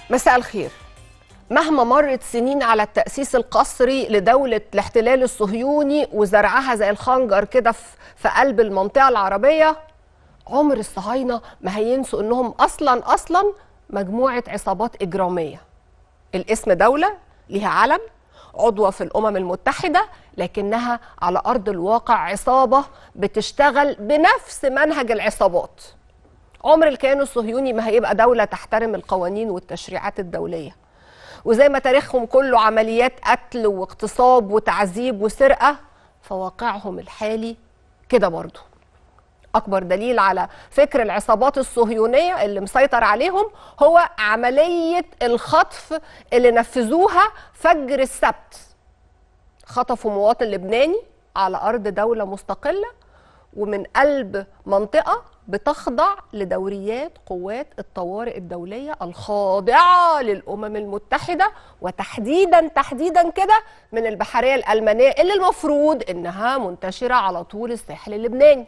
مساء الخير مهما مرت سنين على التأسيس القسري لدولة الاحتلال الصهيوني وزرعها زي الخنجر كده في في قلب المنطقة العربية عمر الصهاينة ما هينسوا انهم اصلا اصلا مجموعة عصابات اجرامية الاسم دولة ليها علم عضوة في الأمم المتحدة لكنها على أرض الواقع عصابة بتشتغل بنفس منهج العصابات عمر الكيان الصهيوني ما هيبقى دولة تحترم القوانين والتشريعات الدولية وزي ما تاريخهم كله عمليات قتل واغتصاب وتعذيب وسرقة فواقعهم الحالي كده برضه أكبر دليل على فكر العصابات الصهيونية اللي مسيطر عليهم هو عملية الخطف اللي نفذوها فجر السبت خطفوا مواطن لبناني على أرض دولة مستقلة ومن قلب منطقة بتخضع لدوريات قوات الطوارئ الدولية الخاضعة للأمم المتحدة وتحديدا تحديدا كده من البحرية الألمانية اللي المفروض إنها منتشرة على طول الساحل اللبناني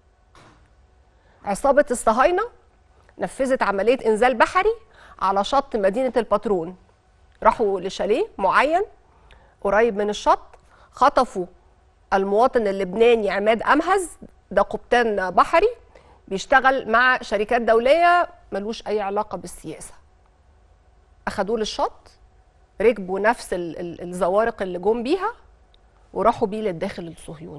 عصابة الصهاينة نفذت عملية إنزال بحري على شط مدينة الباترون راحوا لشاليه معين قريب من الشط خطفوا المواطن اللبناني عماد أمهز ده قبطان بحري بيشتغل مع شركات دولية ملوش أي علاقة بالسياسة أخدوه للشط ركبوا نفس ال- ال- الزوارق اللي جم بيها وراحوا بيه للداخل الصهيوني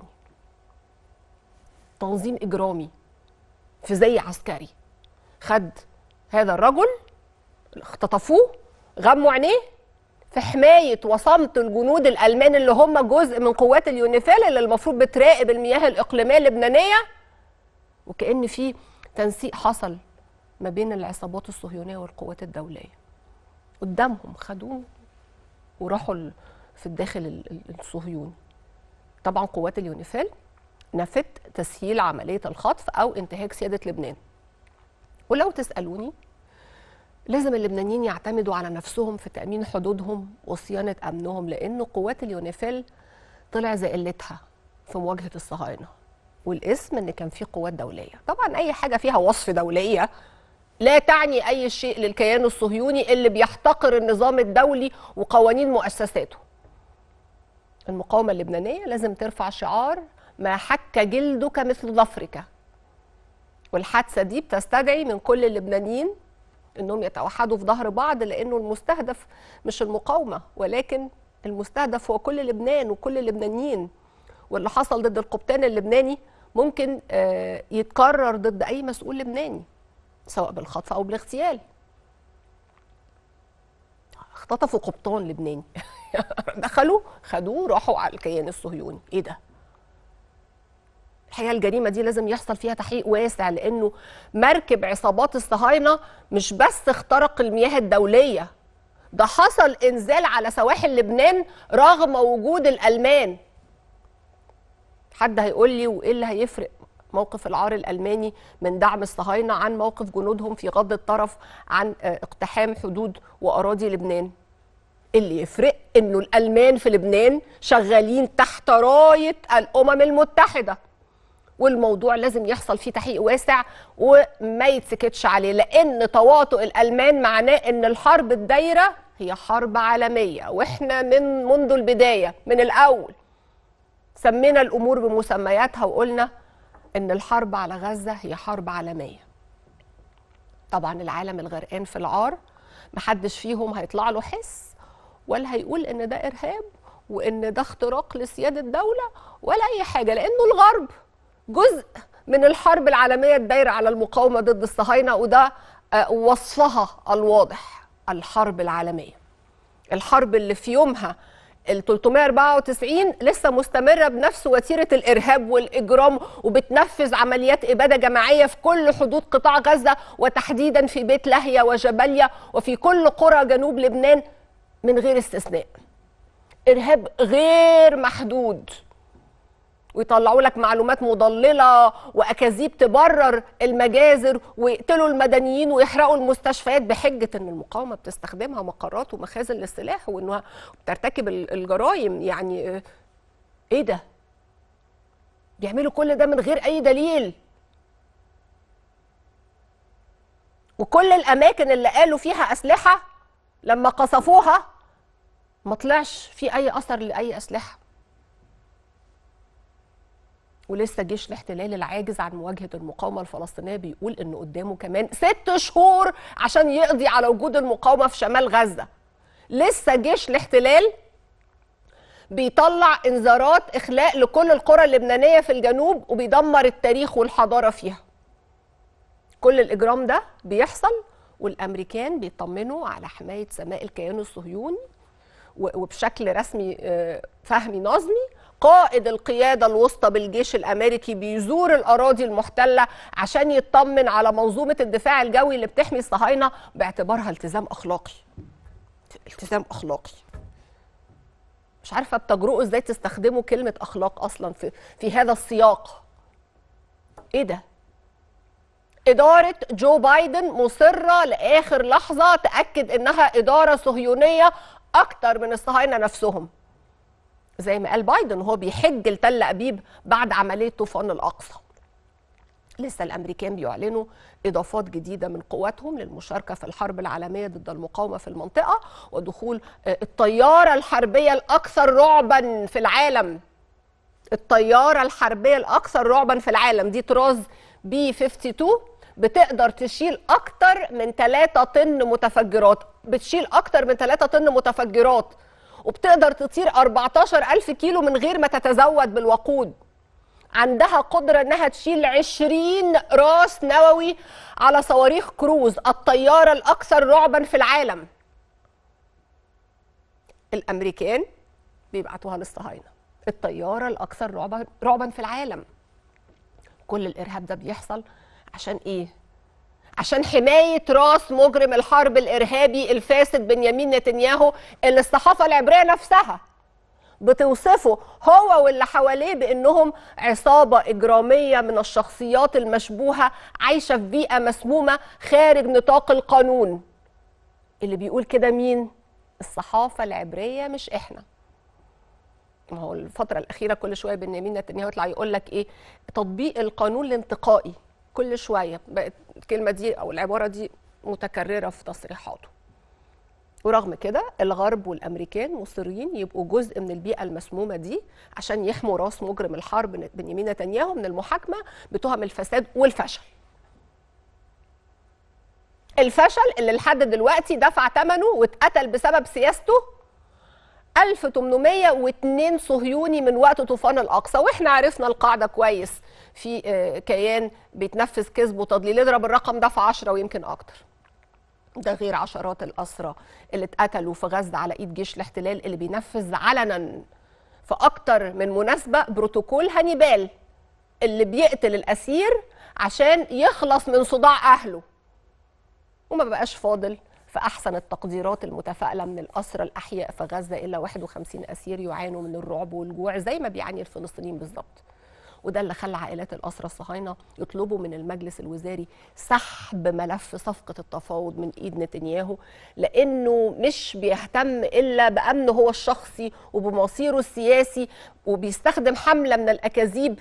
تنظيم إجرامي في زي عسكري خد هذا الرجل اختطفوه غموا عينيه في حماية وصمت الجنود الألمان اللي هم جزء من قوات اليونيفيل اللي المفروض بتراقب المياه الإقليمية اللبنانية وكأن في تنسيق حصل ما بين العصابات الصهيونية والقوات الدولية قدامهم خدوه وراحوا ال- في الداخل ال- ال- الصهيوني طبعا قوات اليونيفيل نفت تسهيل عملية الخطف أو انتهاك سيادة لبنان ولو تسألوني لازم اللبنانيين يعتمدوا على نفسهم في تأمين حدودهم وصيانة أمنهم لأن قوات اليونيفيل طلع زي قلتها في مواجهة الصهاينة والاسم إن كان في قوات دولية طبعا أي حاجة فيها وصف دولية لا تعني أي شيء للكيان الصهيوني اللي بيحتقر النظام الدولي وقوانين مؤسساته المقاومة اللبنانية لازم ترفع شعار ما حك جلدك مثل ظفرك والحادثة دي بتستدعي من كل اللبنانيين انهم يتوحدوا في ظهر بعض لانه المستهدف مش المقاومة ولكن المستهدف هو كل لبنان وكل اللبنانيين واللي حصل ضد القبطان اللبناني ممكن آه، يتكرر ضد اي مسؤول لبناني سواء بالخطف او بالاغتيال اختطفوا قبطان لبناني دخلوا خدوه راحوا على الكيان الصهيوني ايه ده الحقيقه الجريمه دي لازم يحصل فيها تحقيق واسع لانه مركب عصابات الصهاينه مش بس اخترق المياه الدوليه ده حصل انزال على سواحل لبنان رغم وجود الالمان حد هيقول لي وايه اللي هيفرق موقف العار الالماني من دعم الصهاينه عن موقف جنودهم في غض الطرف عن آه، اقتحام حدود واراضي لبنان اللي يفرق انه الالمان في لبنان شغالين تحت رايه الامم المتحده والموضوع لازم يحصل فيه تحقيق واسع وما يتسكتش عليه لان تواطؤ الالمان معناه ان الحرب الدايره هي حرب عالميه واحنا من منذ البدايه من الاول سمينا الامور بمسمياتها وقلنا ان الحرب على غزه هي حرب عالميه طبعا العالم الغرقان في العار محدش فيهم هيطلع له حس ولا هيقول ان ده ارهاب وان ده اختراق لسياده الدوله ولا اي حاجه لانه الغرب جزء من الحرب العالميه الدايره على المقاومه ضد الصهاينه وده آه، وصفها الواضح الحرب العالميه الحرب اللي في يومها ال 394 لسه مستمره بنفس وتيره الارهاب والاجرام وبتنفذ عمليات اباده جماعيه في كل حدود قطاع غزه وتحديدا في بيت لاهيا وجباليا وفي كل قرى جنوب لبنان من غير استثناء ارهاب غير محدود ويطلعوا لك معلومات مضلله واكاذيب تبرر المجازر ويقتلوا المدنيين ويحرقوا المستشفيات بحجه ان المقاومه بتستخدمها مقرات ومخازن للسلاح وانها بترتكب ال- الجرائم يعني آه، ايه ده؟ بيعملوا كل ده من غير اي دليل وكل الاماكن اللي قالوا فيها اسلحه لما قصفوها ما طلعش في اي اثر لاي اسلحه ولسه جيش الاحتلال العاجز عن مواجهه المقاومه الفلسطينيه بيقول ان قدامه كمان ست شهور عشان يقضي على وجود المقاومه في شمال غزه لسه جيش الاحتلال بيطلع انذارات اخلاء لكل القرى اللبنانيه في الجنوب وبيدمر التاريخ والحضاره فيها كل الاجرام ده بيحصل والامريكان بيطمنوا على حمايه سماء الكيان الصهيوني وبشكل رسمي فهمي نظمي قائد القيادة الوسطى بالجيش الأمريكي بيزور الأراضي المحتلة عشان يطمن على منظومة الدفاع الجوي اللي بتحمي الصهاينة باعتبارها التزام أخلاقي التزام أخلاقي مش عارفة بتجرؤوا ازاي تستخدموا كلمة أخلاق أصلا في, في هذا السياق ايه ده إدارة جو بايدن مصرة لآخر لحظة تأكد إنها إدارة صهيونية أكتر من الصهاينة نفسهم زي ما قال بايدن وهو بيحج لتل أبيب بعد عملية طوفان الأقصى لسه الأمريكان بيعلنوا إضافات جديدة من قواتهم للمشاركة في الحرب العالمية ضد المقاومة في المنطقة ودخول الطيارة الحربية الأكثر رعبا في العالم الطيارة الحربية الأكثر رعبا في العالم دي طراز بي 52 بتقدر تشيل أكتر من 3 طن متفجرات بتشيل أكتر من 3 طن متفجرات وبتقدر تطير 14 ألف كيلو من غير ما تتزود بالوقود عندها قدرة أنها تشيل 20 راس نووي على صواريخ كروز الطيارة الأكثر رعبا في العالم الأمريكان بيبعتوها للصهاينة الطيارة الأكثر رعبا, رعبا في العالم كل الإرهاب ده بيحصل عشان إيه؟ عشان حماية راس مجرم الحرب الإرهابي الفاسد بنيامين نتنياهو اللي الصحافة العبرية نفسها بتوصفه هو واللي حواليه بأنهم عصابة إجرامية من الشخصيات المشبوهة عايشة في بيئة مسمومة خارج نطاق القانون اللي بيقول كده مين؟ الصحافة العبرية مش إحنا ما هو الفترة الأخيرة كل شوية بنيامين نتنياهو يطلع يقول لك إيه تطبيق القانون الانتقائي كل شويه بقت الكلمه دي او العباره دي متكرره في تصريحاته ورغم كده الغرب والامريكان مصرين يبقوا جزء من البيئه المسمومه دي عشان يحموا راس مجرم الحرب بنيامين نتنياهو من المحاكمه بتهم الفساد والفشل الفشل اللي لحد دلوقتي دفع ثمنه واتقتل بسبب سياسته 1802 صهيوني من وقت طوفان الاقصى واحنا عرفنا القاعده كويس في كيان بيتنفذ كذب وتضليل اضرب الرقم ده في 10 ويمكن اكتر ده غير عشرات الاسرى اللي اتقتلوا في غزه على ايد جيش الاحتلال اللي بينفذ علنا في اكتر من مناسبه بروتوكول هانيبال اللي بيقتل الاسير عشان يخلص من صداع اهله وما بقاش فاضل في احسن التقديرات المتفائله من الاسرى الاحياء في غزه الا 51 اسير يعانوا من الرعب والجوع زي ما بيعاني الفلسطينيين بالظبط وده اللي خلى عائلات الأسرى الصهاينة يطلبوا من المجلس الوزاري سحب ملف صفقة التفاوض من إيد نتنياهو لأنه مش بيهتم إلا بأمنه هو الشخصي وبمصيره السياسي وبيستخدم حملة من الأكاذيب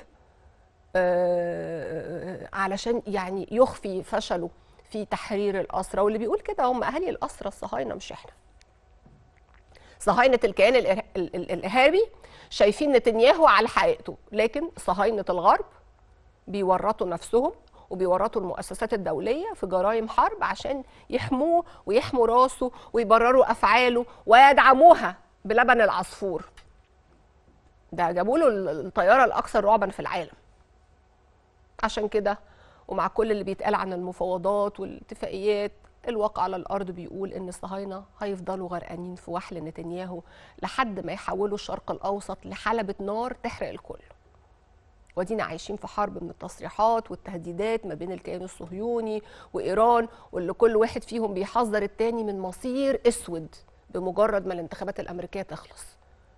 آه علشان يعني يخفي فشله في تحرير الأسرى واللي بيقول كده هم أهالي الأسرى الصهاينة مش إحنا صهاينة الكيان الإرهابي شايفين نتنياهو على حقيقته لكن صهاينة الغرب بيورطوا نفسهم وبيورطوا المؤسسات الدولية في جرائم حرب عشان يحموه ويحموا راسه ويبرروا أفعاله ويدعموها بلبن العصفور ده جابوا له الطيارة الأكثر رعبا في العالم عشان كده ومع كل اللي بيتقال عن المفاوضات والاتفاقيات الواقع على الارض بيقول ان الصهاينه هيفضلوا غرقانين في وحل نتنياهو لحد ما يحولوا الشرق الاوسط لحلبه نار تحرق الكل ودينا عايشين في حرب من التصريحات والتهديدات ما بين الكيان الصهيوني وايران واللي كل واحد فيهم بيحذر التاني من مصير اسود بمجرد ما الانتخابات الامريكيه تخلص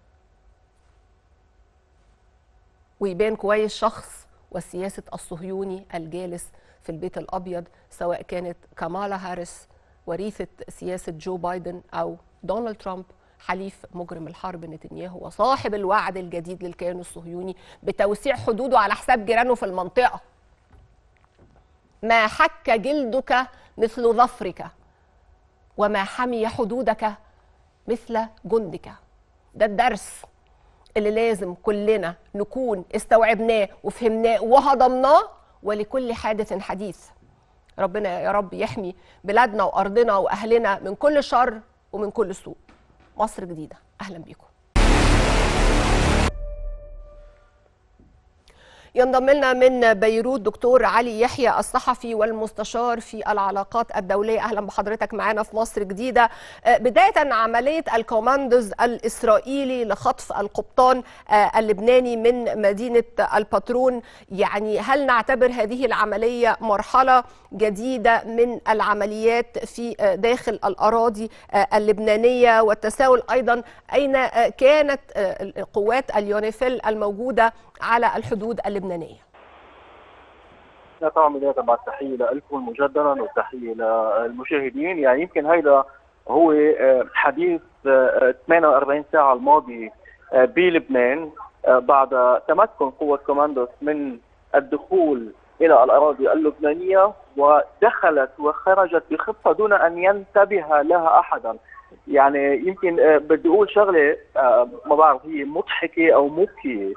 ويبان كويس شخص والسياسه الصهيوني الجالس في البيت الابيض سواء كانت كامالا هاريس وريثه سياسه جو بايدن او دونالد ترامب حليف مجرم الحرب نتنياهو وصاحب الوعد الجديد للكيان الصهيوني بتوسيع حدوده على حساب جيرانه في المنطقه ما حك جلدك مثل ظفرك وما حمي حدودك مثل جندك ده الدرس اللي لازم كلنا نكون استوعبناه وفهمناه وهضمناه ولكل حادث حديث ربنا يا رب يحمي بلادنا وارضنا واهلنا من كل شر ومن كل سوء مصر جديده اهلا بيكم ينضم لنا من بيروت دكتور علي يحيى الصحفي والمستشار في العلاقات الدولية أهلا بحضرتك معنا في مصر جديدة بداية عملية الكوماندوز الإسرائيلي لخطف القبطان اللبناني من مدينة الباترون يعني هل نعتبر هذه العملية مرحلة جديدة من العمليات في داخل الأراضي اللبنانية والتساؤل أيضا أين كانت قوات اليونيفيل الموجودة على الحدود اللبنانية طبعا بداية بعد تحية لكم مجددا والتحية للمشاهدين يعني يمكن هيدا هو حديث 48 ساعة الماضي بلبنان بعد تمكن قوة كوماندوس من الدخول إلى الأراضي اللبنانية ودخلت وخرجت بخطة دون أن ينتبه لها أحدا يعني يمكن بدي أقول شغلة ما بعرف هي مضحكة أو مبكية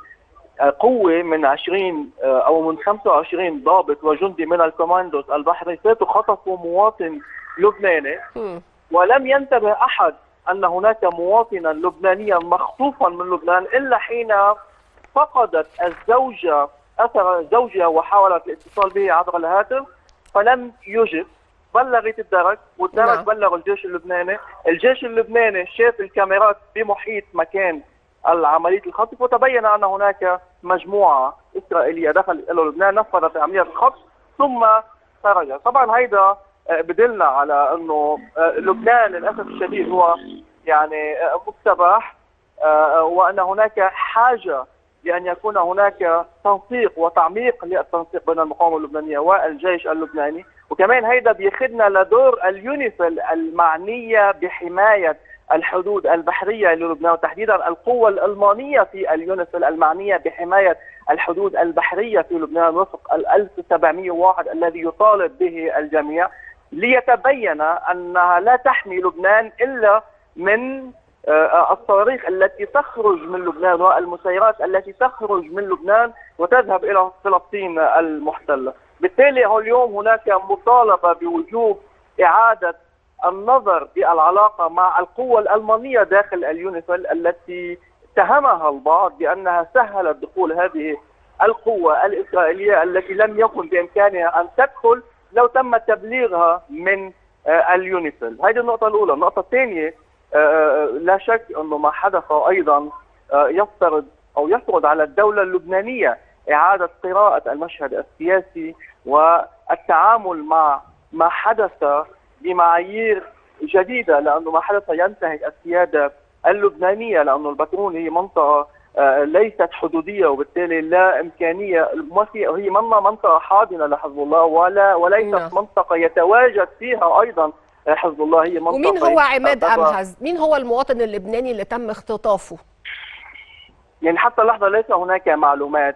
قوة من 20 أو من 25 ضابط وجندي من الكوماندوز البحري فاتوا خطفوا مواطن لبناني ولم ينتبه أحد أن هناك مواطنا لبنانيا مخطوفا من لبنان إلا حين فقدت الزوجة أثر زوجها وحاولت الاتصال به عبر الهاتف فلم يجب بلغت الدرك والدرك نعم. بلغ الجيش اللبناني الجيش اللبناني شاف الكاميرات بمحيط مكان العملية الخطف وتبين أن هناك مجموعة إسرائيلية دخل إلى لبنان نفذت عملية الخطف ثم خرج طبعا هيدا بدلنا على أنه لبنان للأسف الشديد هو يعني مستباح وأن هناك حاجة لأن يكون هناك تنسيق وتعميق للتنسيق بين المقاومة اللبنانية والجيش اللبناني وكمان هيدا بياخذنا لدور اليونيفيل المعنية بحماية الحدود البحرية للبنان وتحديدا القوة الألمانية في اليونيفيل المعنية بحماية الحدود البحرية في لبنان وفق ال 1701 الذي يطالب به الجميع ليتبين أنها لا تحمي لبنان إلا من الصواريخ التي تخرج من لبنان والمسيرات التي تخرج من لبنان وتذهب الى فلسطين المحتله، بالتالي اليوم هناك مطالبه بوجوب اعاده النظر بالعلاقه مع القوه الالمانيه داخل اليونيفيل التي اتهمها البعض بانها سهلت دخول هذه القوه الاسرائيليه التي لم يكن بامكانها ان تدخل لو تم تبليغها من اليونيفيل، هذه النقطه الاولى، النقطه الثانيه لا شك انه ما حدث ايضا يفترض او يفرض على الدوله اللبنانيه اعاده قراءه المشهد السياسي والتعامل مع ما حدث بمعايير جديده لانه ما حدث ينتهك السياده اللبنانيه لانه البترون هي منطقه ليست حدوديه وبالتالي لا امكانيه هي منا منطقه حاضنه لحزب الله ولا وليست منطقه يتواجد فيها ايضا حزب الله هي منطقه ومين هو عماد امهز؟ مين هو المواطن اللبناني اللي تم اختطافه؟ يعني حتى اللحظه ليس هناك معلومات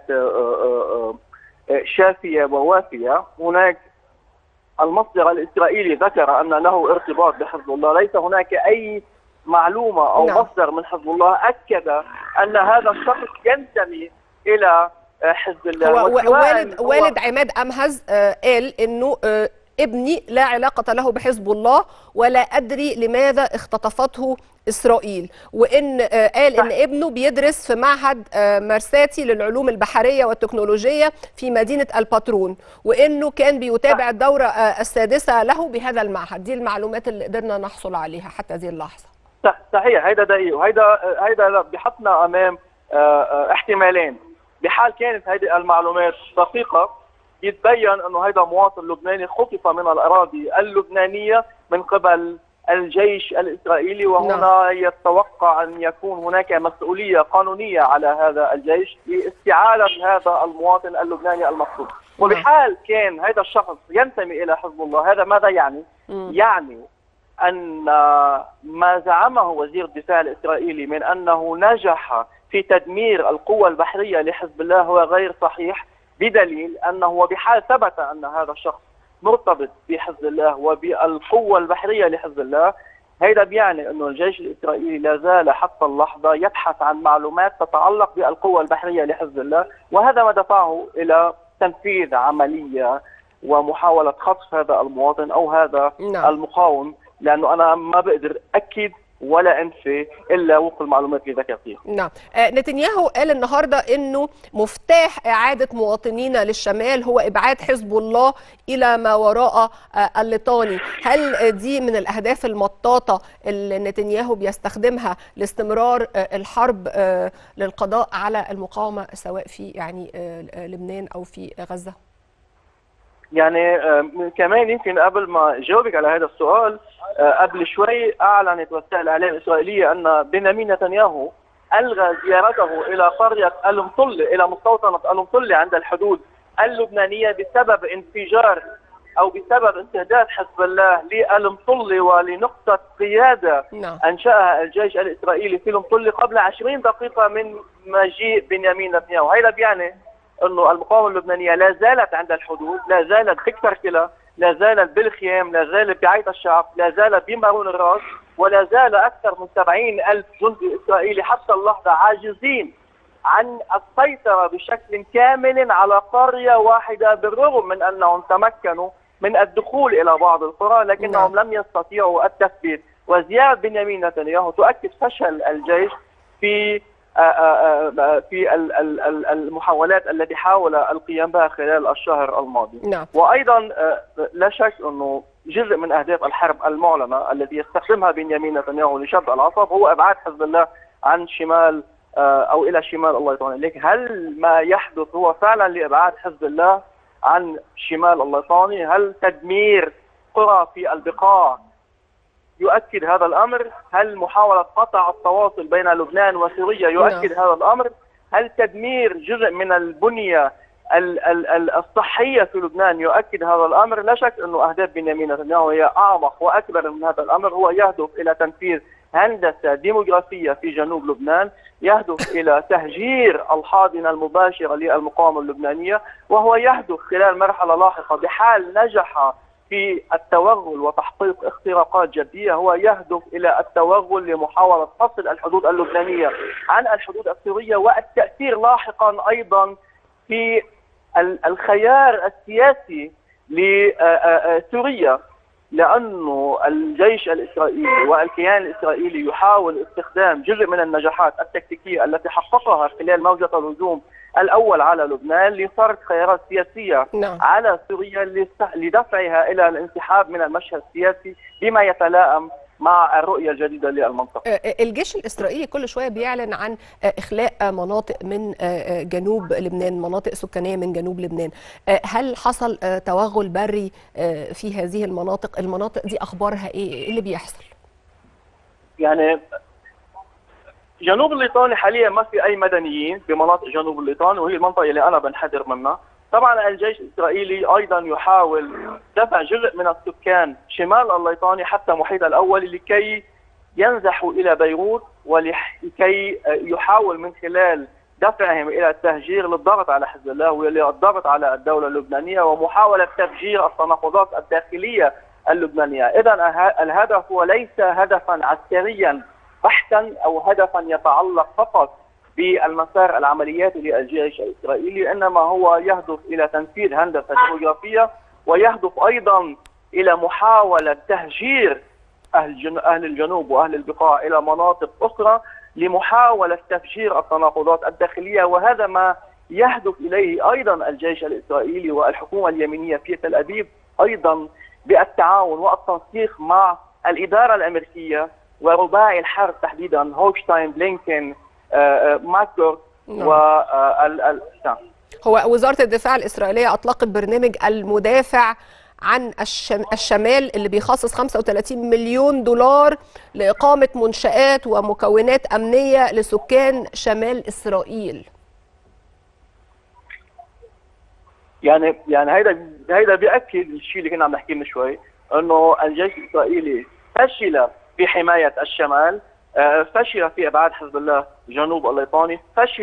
شافيه ووافيه، هناك المصدر الاسرائيلي ذكر ان له ارتباط بحزب الله، ليس هناك اي معلومه او نعم. مصدر من حزب الله اكد ان هذا الشخص ينتمي الى حزب الله هو والد هو والد عماد امهز قال انه ابني لا علاقة له بحزب الله ولا أدري لماذا اختطفته إسرائيل وإن قال إن ابنه بيدرس في معهد مرساتي للعلوم البحرية والتكنولوجية في مدينة الباترون وإنه كان بيتابع الدورة السادسة له بهذا المعهد دي المعلومات اللي قدرنا نحصل عليها حتى هذه اللحظة صحيح هيدا دقيق وهيدا هيدا بحطنا أمام احتمالين بحال كانت هذه المعلومات دقيقة يتبين انه هذا مواطن لبناني خطف من الاراضي اللبنانيه من قبل الجيش الاسرائيلي وهنا نعم. يتوقع ان يكون هناك مسؤوليه قانونيه على هذا الجيش لاستعاده هذا المواطن اللبناني المخطوف وبحال كان هذا الشخص ينتمي الى حزب الله هذا ماذا يعني؟ م. يعني ان ما زعمه وزير الدفاع الاسرائيلي من انه نجح في تدمير القوة البحرية لحزب الله هو غير صحيح بدليل انه وبحال ثبت ان هذا الشخص مرتبط بحزب الله وبالقوه البحريه لحزب الله هيدا بيعني انه الجيش الاسرائيلي لا زال حتى اللحظه يبحث عن معلومات تتعلق بالقوه البحريه لحزب الله وهذا ما دفعه الى تنفيذ عمليه ومحاوله خطف هذا المواطن او هذا نعم. المقاوم لانه انا ما بقدر اكد ولا انفي الا وفق المعلومات اللي ذكر فيها نعم آه، نتنياهو قال النهارده انه مفتاح اعاده مواطنينا للشمال هو ابعاد حزب الله الى ما وراء آه، الليطاني هل آه، دي من الاهداف المطاطه اللي نتنياهو بيستخدمها لاستمرار آه، الحرب آه، للقضاء على المقاومه سواء في يعني آه، آه، لبنان او في غزه يعني آه، كمان يمكن قبل ما جاوبك على هذا السؤال آه، قبل شوي اعلنت وسائل الاعلام الاسرائيليه ان بنيامين نتنياهو الغى زيارته الى قريه المطله الى مستوطنه المطله عند الحدود اللبنانيه بسبب انفجار او بسبب استهداف حزب الله للمطله ولنقطه قياده نعم انشاها الجيش الاسرائيلي في المطله قبل 20 دقيقه من مجيء بنيامين نتنياهو، هذا بيعني انه المقاومه اللبنانيه لا زالت عند الحدود، لا زالت بكركله، لا زالت بالخيام، لا زالت بعيط الشعب، لا زالت بمارون الراس، ولا زال اكثر من 70 الف جندي اسرائيلي حتى اللحظه عاجزين عن السيطره بشكل كامل على قريه واحده بالرغم من انهم تمكنوا من الدخول الى بعض القرى لكنهم لم يستطيعوا التثبيت وزياره بنيامين نتنياهو تؤكد فشل الجيش في آه، آه، آه، في ال- ال- ال- المحاولات التي حاول القيام بها خلال الشهر الماضي نعم وايضا آه، لا شك انه جزء من اهداف الحرب المعلنه التي يستخدمها بنيامين نتنياهو لشد العصب هو ابعاد حزب الله عن شمال آه، او الى شمال الله يطول لكن هل ما يحدث هو فعلا لابعاد حزب الله عن شمال الليطاني؟ هل تدمير قرى في البقاع يؤكد هذا الامر؟ هل محاوله قطع التواصل بين لبنان وسوريا يؤكد هذا الامر؟ هل تدمير جزء من البنيه ال- ال- ال- الصحيه في لبنان يؤكد هذا الامر؟ لا شك انه اهداف بنيامين نتنياهو هي اعمق واكبر من هذا الامر، هو يهدف الى تنفيذ هندسه ديموغرافيه في جنوب لبنان، يهدف الى تهجير الحاضنه المباشره للمقاومه اللبنانيه، وهو يهدف خلال مرحله لاحقه بحال نجح في التوغل وتحقيق اختراقات جديه هو يهدف الى التوغل لمحاوله فصل الحدود اللبنانيه عن الحدود السوريه والتاثير لاحقا ايضا في ال- الخيار السياسي لسوريا لانه الجيش الاسرائيلي والكيان الاسرائيلي يحاول استخدام جزء من النجاحات التكتيكيه التي حققها خلال موجه الهجوم الاول على لبنان لفرض خيارات سياسيه نعم على سوريا لست- لدفعها الى الانسحاب من المشهد السياسي بما يتلائم مع الرؤيه الجديده للمنطقه. آه، الجيش الإسرائيلي كل شوية بيعلن عن آه، إخلاء آه، مناطق من آه، آه، جنوب لبنان مناطق سكانية من جنوب لبنان آه، هل حصل آه، توغل بري آه، في هذه المناطق المناطق دي أخبارها إيه إيه اللي بيحصل يعني جنوب الليطاني حاليا ما في اي مدنيين بمناطق جنوب الليطاني وهي المنطقه اللي انا بنحدر منها. طبعا الجيش الاسرائيلي ايضا يحاول دفع جزء من السكان شمال الليطاني حتى محيط الاول لكي ينزحوا الى بيروت ولكي يحاول من خلال دفعهم الى التهجير للضغط على حزب الله وللضغط على الدوله اللبنانيه ومحاوله تفجير التناقضات الداخليه اللبنانيه، اذا اله- الهدف هو ليس هدفا عسكريا بحتا او هدفا يتعلق فقط بالمسار العملياتي للجيش الاسرائيلي انما هو يهدف الى تنفيذ هندسه ديموغرافيه ويهدف ايضا الى محاوله تهجير اهل جن... اهل الجنوب واهل البقاع الى مناطق اخرى لمحاوله تفجير التناقضات الداخليه وهذا ما يهدف اليه ايضا الجيش الاسرائيلي والحكومه اليمينيه في تل ابيب ايضا بالتعاون والتنسيق مع الاداره الامريكيه ورباعي الحرب تحديدا هوكشتاين بلينكن آه، آه، ماكر نعم. و آه، ال- ال- نعم. هو وزارة الدفاع الإسرائيلية أطلقت برنامج المدافع عن الشم- الشمال اللي بيخصص 35 مليون دولار لإقامة منشآت ومكونات أمنية لسكان شمال إسرائيل يعني يعني هيدا هيدا بياكد الشيء اللي كنا عم نحكيه من شوي انه الجيش الاسرائيلي فشل في حمايه الشمال آه، فشل في ابعاد حزب الله جنوب الليطاني فشل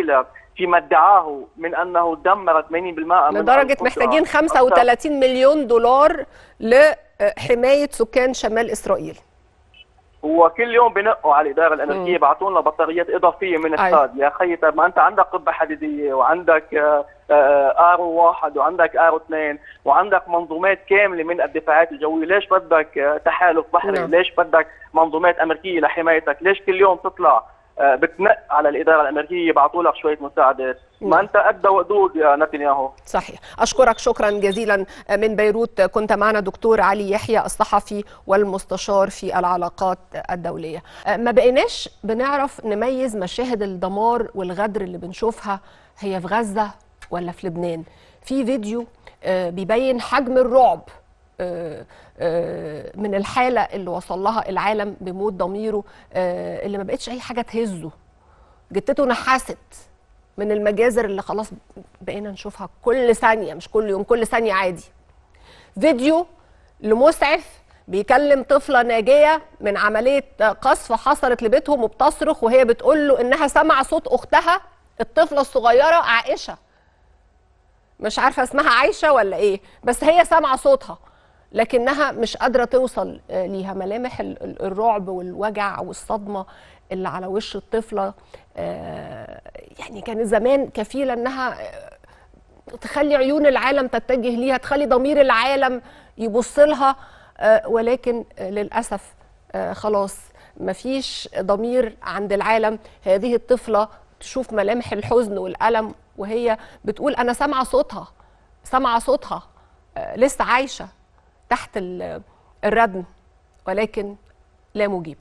فيما ادعاه من انه دمر 80% من لدرجه القدرة. محتاجين أكثر- 35 مليون دولار لحمايه سكان شمال اسرائيل هو كل يوم بنقوا على الاداره الامريكيه بعثوا لنا بطاريات اضافيه من أيوة. الصاد يا خيي طيب ما انت عندك قبه حديديه وعندك آه، آه، ارو واحد وعندك ارو اثنين وعندك منظومات كامله من الدفاعات الجويه ليش بدك آه، تحالف بحري نعم. ليش بدك منظومات امريكيه لحمايتك ليش كل يوم تطلع آه، بتنق على الاداره الامريكيه يبعثوا لك شويه مساعدات نعم. ما انت قد ودود يا نتنياهو صحيح أشكرك شكرا جزيلا من بيروت كنت معنا دكتور علي يحيى الصحفي والمستشار في العلاقات الدولية ما بقيناش بنعرف نميز مشاهد الدمار والغدر اللي بنشوفها هي في غزة ولا في لبنان في فيديو آه، بيبين حجم الرعب آه، آه، من الحالة اللي وصل لها العالم بموت ضميره آه، اللي ما بقتش أي حاجة تهزه جتته نحست من المجازر اللي خلاص بقينا نشوفها كل ثانية مش كل يوم كل ثانية عادي فيديو لمسعف بيكلم طفلة ناجية من عملية قصف حصلت لبيتهم وبتصرخ وهي بتقول له إنها سمع صوت أختها الطفلة الصغيرة عائشة مش عارفة اسمها عايشة ولا إيه بس هي سامعة صوتها لكنها مش قادرة توصل آه، ليها ملامح ال- ال- الرعب والوجع والصدمة اللي على وش الطفلة آه، يعني كان زمان كفيلة إنها آه، تخلي عيون العالم تتجه ليها تخلي ضمير العالم يبص لها آه، ولكن آه، للأسف آه، خلاص مفيش ضمير عند العالم هذه الطفلة تشوف ملامح الحزن والألم وهي بتقول أنا سامعة صوتها سامعة صوتها آه، لسه عايشة تحت ال- الردم ولكن لا مجيب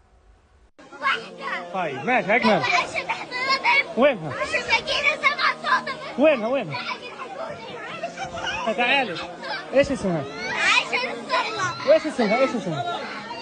واحدة طيب ماشي اجمل عشان تحضيرات وينها؟ عشان سكينة سمعت صوتها وينها وينها؟ تعالي ايش اسمها؟ عشان الصرمة وايش اسمها؟ ايش اسمها؟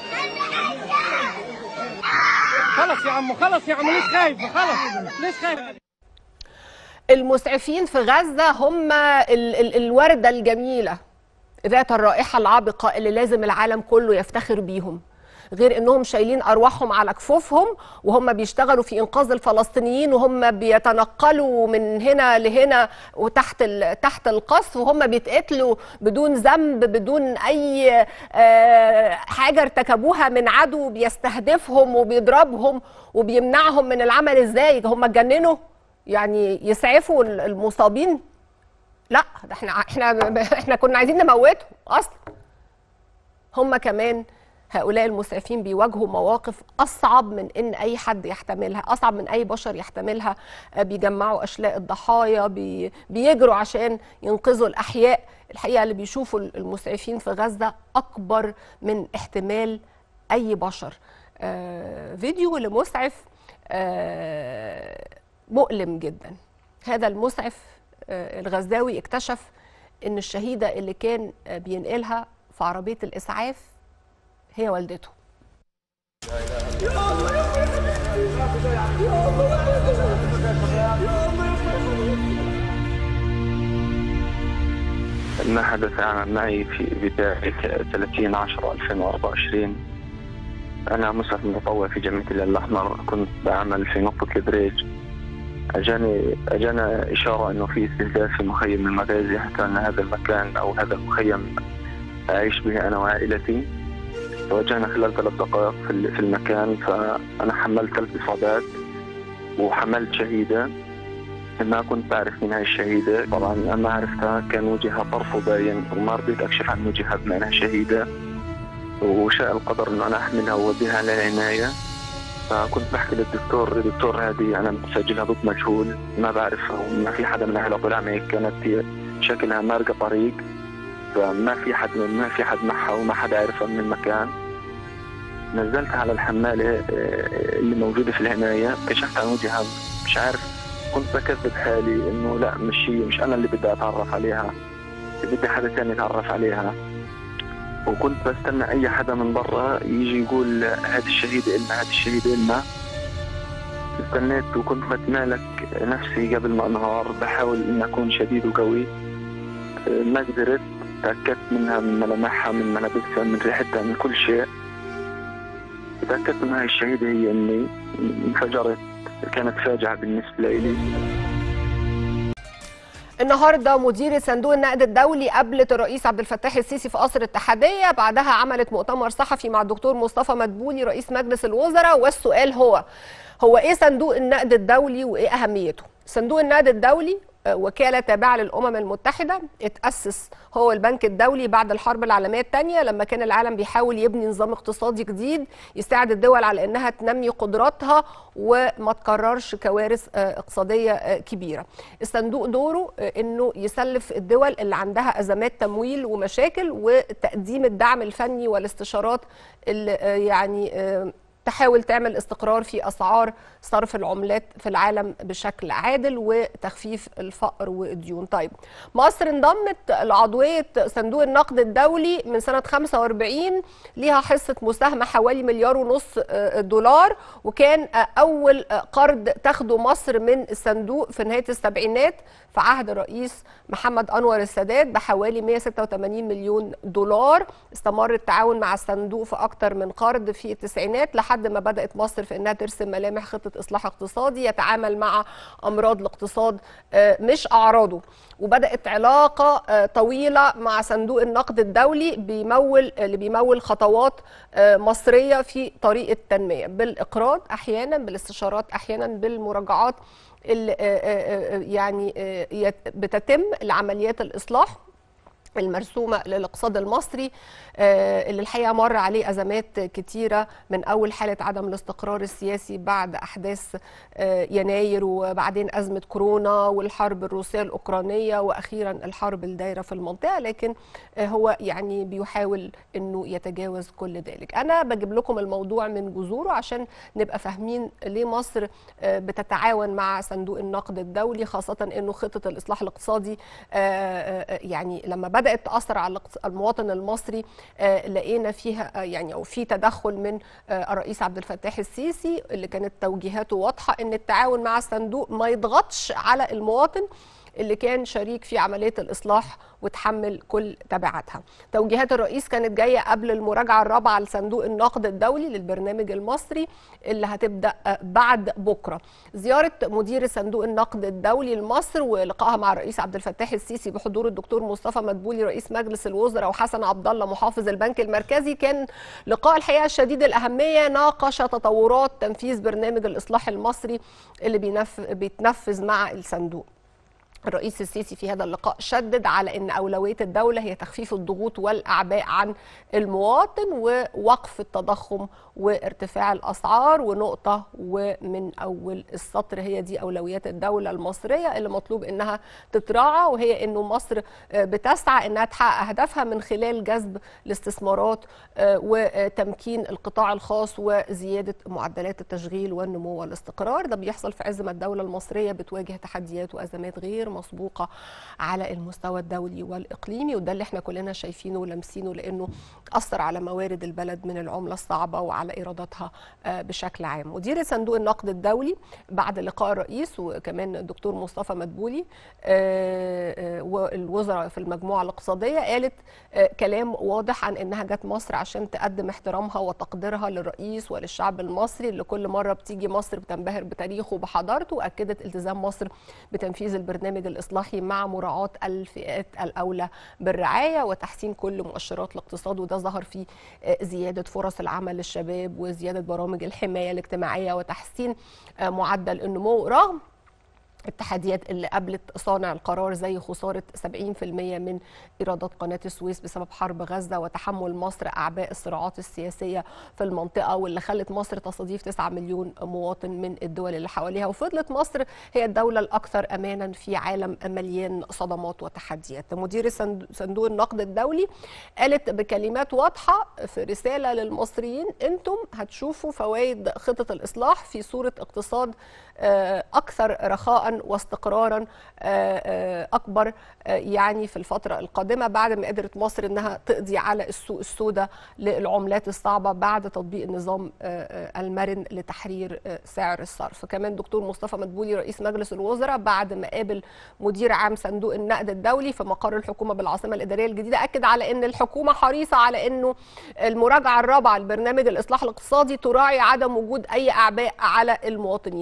خلص يا عمو خلص يا عمو ليش خايفة؟ خلص ليش خايفة؟ المسعفين في غزة هم ال ال الوردة الجميلة ذات الرائحة العابقة اللي لازم العالم كله يفتخر بيهم غير انهم شايلين ارواحهم على كفوفهم وهم بيشتغلوا في انقاذ الفلسطينيين وهم بيتنقلوا من هنا لهنا وتحت ال- تحت القصف وهم بيتقتلوا بدون ذنب بدون اي آه، حاجه ارتكبوها من عدو بيستهدفهم وبيضربهم وبيمنعهم من العمل ازاي هم اتجننوا يعني يسعفوا المصابين لا ده احنا احنا احنا كنا عايزين نموتهم اصلا هم كمان هؤلاء المسعفين بيواجهوا مواقف اصعب من ان اي حد يحتملها اصعب من اي بشر يحتملها آه، بيجمعوا اشلاء الضحايا بي بيجروا عشان ينقذوا الاحياء الحقيقه اللي بيشوفوا المسعفين في غزه اكبر من احتمال اي بشر آه فيديو لمسعف آه مؤلم جدا هذا المسعف آه الغزاوي اكتشف ان الشهيده اللي كان آه بينقلها في عربيه الاسعاف هي والدته ما حدث معي في بداية 30 10 2024 أنا مسعف متطوع في جمعية الهلال الأحمر كنت بعمل في نقطة البريج أجاني أجانا إشارة إنه في استهداف في مخيم المغازي حتى أن هذا المكان أو هذا المخيم أعيش به أنا وعائلتي توجهنا خلال ثلاث دقائق في ال- في المكان فأنا حملت ثلاث إصابات وحملت شهيدة ما كنت بعرف مين هاي الشهيدة طبعا أنا ما عرفتها كان وجهها طرف باين وما رضيت أكشف عن وجهها بما أنها شهيدة وشاء القدر إنه أنا أحملها وأوديها على العناية فكنت بحكي للدكتور الدكتور هذه أنا مسجلها ضد مجهول ما بعرفها وما في حدا من أهلها طلع معي كانت هي شكلها مارقة طريق فما في حد ما في حد معها وما حدا عرفها من المكان نزلتها على الحمالة آه، اللي موجودة في العناية كشفت عن وجهها مش عارف كنت بكذب حالي انه لا مش هي مش انا اللي بدي اتعرف عليها بدي حدا تاني يتعرف عليها وكنت بستنى اي حدا من برا يجي يقول هذه الشهيدة إلنا هذه الشهيدة إلنا استنيت وكنت بتمالك نفسي قبل ما انهار بحاول اني اكون شديد وقوي أه، ما قدرت تأكدت منها من ملامحها من ملابسها من ريحتها من كل شيء تأكدت انها الشهيدة هي امي انفجرت كانت فاجعة بالنسبة لي النهارده مديرة صندوق النقد الدولي قابلت الرئيس عبد الفتاح السيسي في قصر الاتحادية بعدها عملت مؤتمر صحفي مع الدكتور مصطفى مدبولي رئيس مجلس الوزراء والسؤال هو هو ايه صندوق النقد الدولي وايه اهميته صندوق النقد الدولي آه، وكالة تابعة للأمم المتحدة اتأسس هو البنك الدولي بعد الحرب العالمية الثانية لما كان العالم بيحاول يبني نظام اقتصادي جديد يساعد الدول على أنها تنمي قدراتها وما تكررش كوارث آه، اقتصادية آه، كبيرة الصندوق دوره آه، أنه يسلف الدول اللي عندها أزمات تمويل ومشاكل وتقديم الدعم الفني والاستشارات اللي آه، يعني آه، تحاول تعمل استقرار في اسعار صرف العملات في العالم بشكل عادل وتخفيف الفقر والديون. طيب مصر انضمت لعضويه صندوق النقد الدولي من سنه 45 ليها حصه مساهمه حوالي مليار ونص آه، دولار وكان آه، اول آه، قرض تاخده مصر من الصندوق في نهايه السبعينات في عهد الرئيس محمد انور السادات بحوالي 186 مليون دولار استمر التعاون مع الصندوق في اكتر من قرض في التسعينات لحد ما بدات مصر في انها ترسم ملامح خطه اصلاح اقتصادي يتعامل مع امراض الاقتصاد آه، مش اعراضه وبدات علاقه آه، طويله مع صندوق النقد الدولي بيمول اللي بيمول خطوات آه، مصريه في طريق التنميه بالاقراض احيانا بالاستشارات احيانا بالمراجعات اللي آه، آه، آه، يعني آه، يت- بتتم لعمليات الاصلاح المرسومة للاقتصاد المصري آه، اللي الحقيقة مر عليه أزمات كتيرة من أول حالة عدم الاستقرار السياسي بعد أحداث آه، يناير وبعدين أزمة كورونا والحرب الروسية الأوكرانية وأخيرا الحرب الدايرة في المنطقة لكن آه، هو يعني بيحاول أنه يتجاوز كل ذلك أنا بجيب لكم الموضوع من جذوره عشان نبقى فاهمين ليه مصر آه، بتتعاون مع صندوق النقد الدولي خاصة أنه خطة الإصلاح الاقتصادي آه، آه، يعني لما بدأت تأثر على الاقتص- المواطن المصري آه، لقينا فيها آه، يعني أو في تدخل من آه، الرئيس عبد الفتاح السيسي اللي كانت توجيهاته واضحة أن التعاون مع الصندوق ما يضغطش على المواطن اللي كان شريك في عمليه الاصلاح وتحمل كل تبعاتها. توجيهات الرئيس كانت جايه قبل المراجعه الرابعه لصندوق النقد الدولي للبرنامج المصري اللي هتبدا آه، بعد بكره. زياره مدير صندوق النقد الدولي لمصر ولقائها مع الرئيس عبد الفتاح السيسي بحضور الدكتور مصطفى مدبولي رئيس مجلس الوزراء وحسن عبد الله محافظ البنك المركزي كان لقاء الحقيقه شديد الاهميه ناقش تطورات تنفيذ برنامج الاصلاح المصري اللي بينف... بيتنفذ مع الصندوق. الرئيس السيسي في هذا اللقاء شدد على ان اولويه الدوله هي تخفيف الضغوط والاعباء عن المواطن ووقف التضخم وارتفاع الاسعار ونقطه ومن اول السطر هي دي اولويات الدوله المصريه اللي مطلوب انها تتراعى وهي انه مصر آه، بتسعى انها تحقق اهدافها من خلال جذب الاستثمارات آه، وتمكين القطاع الخاص وزياده معدلات التشغيل والنمو والاستقرار ده بيحصل في عز ما الدوله المصريه بتواجه تحديات وازمات غير مسبوقه على المستوى الدولي والاقليمي وده اللي احنا كلنا شايفينه ولامسينه لانه اثر على موارد البلد من العمله الصعبه وعلى ايراداتها آه، بشكل عام مدير صندوق النقد الدولي بعد لقاء الرئيس وكمان الدكتور مصطفى مدبولي آه، آه، والوزراء في المجموعه الاقتصاديه قالت آه، كلام واضح عن انها جت مصر عشان تقدم احترامها وتقديرها للرئيس وللشعب المصري اللي كل مره بتيجي مصر بتنبهر بتاريخه وبحضارته واكدت التزام مصر بتنفيذ البرنامج الاصلاحي مع مراعاه الفئات الاولى بالرعايه وتحسين كل مؤشرات الاقتصاد وده ظهر في آه، زياده فرص العمل للشباب وزياده برامج الحمايه الاجتماعيه وتحسين آه، معدل النمو رغم التحديات اللي قابلت صانع القرار زي خسارة 70% من إيرادات قناة السويس بسبب حرب غزة وتحمل مصر أعباء الصراعات السياسية في المنطقة واللي خلت مصر تستضيف 9 مليون مواطن من الدول اللي حواليها وفضلت مصر هي الدولة الأكثر أمانا في عالم مليان صدمات وتحديات مدير صند- صندوق النقد الدولي قالت بكلمات واضحة في رسالة للمصريين أنتم هتشوفوا فوائد خطة الإصلاح في صورة اقتصاد آه، أكثر رخاء واستقرارا آه، آه، أكبر آه، يعني في الفترة القادمة بعد ما قدرت مصر أنها تقضي على السوق السوداء للعملات الصعبة بعد تطبيق النظام آه، آه، المرن لتحرير آه، سعر الصرف كمان دكتور مصطفى مدبولي رئيس مجلس الوزراء بعد ما قابل مدير عام صندوق النقد الدولي في مقر الحكومة بالعاصمة الإدارية الجديدة أكد على أن الحكومة حريصة على أنه المراجعة الرابعة لبرنامج الإصلاح الاقتصادي تراعي عدم وجود أي أعباء على المواطنين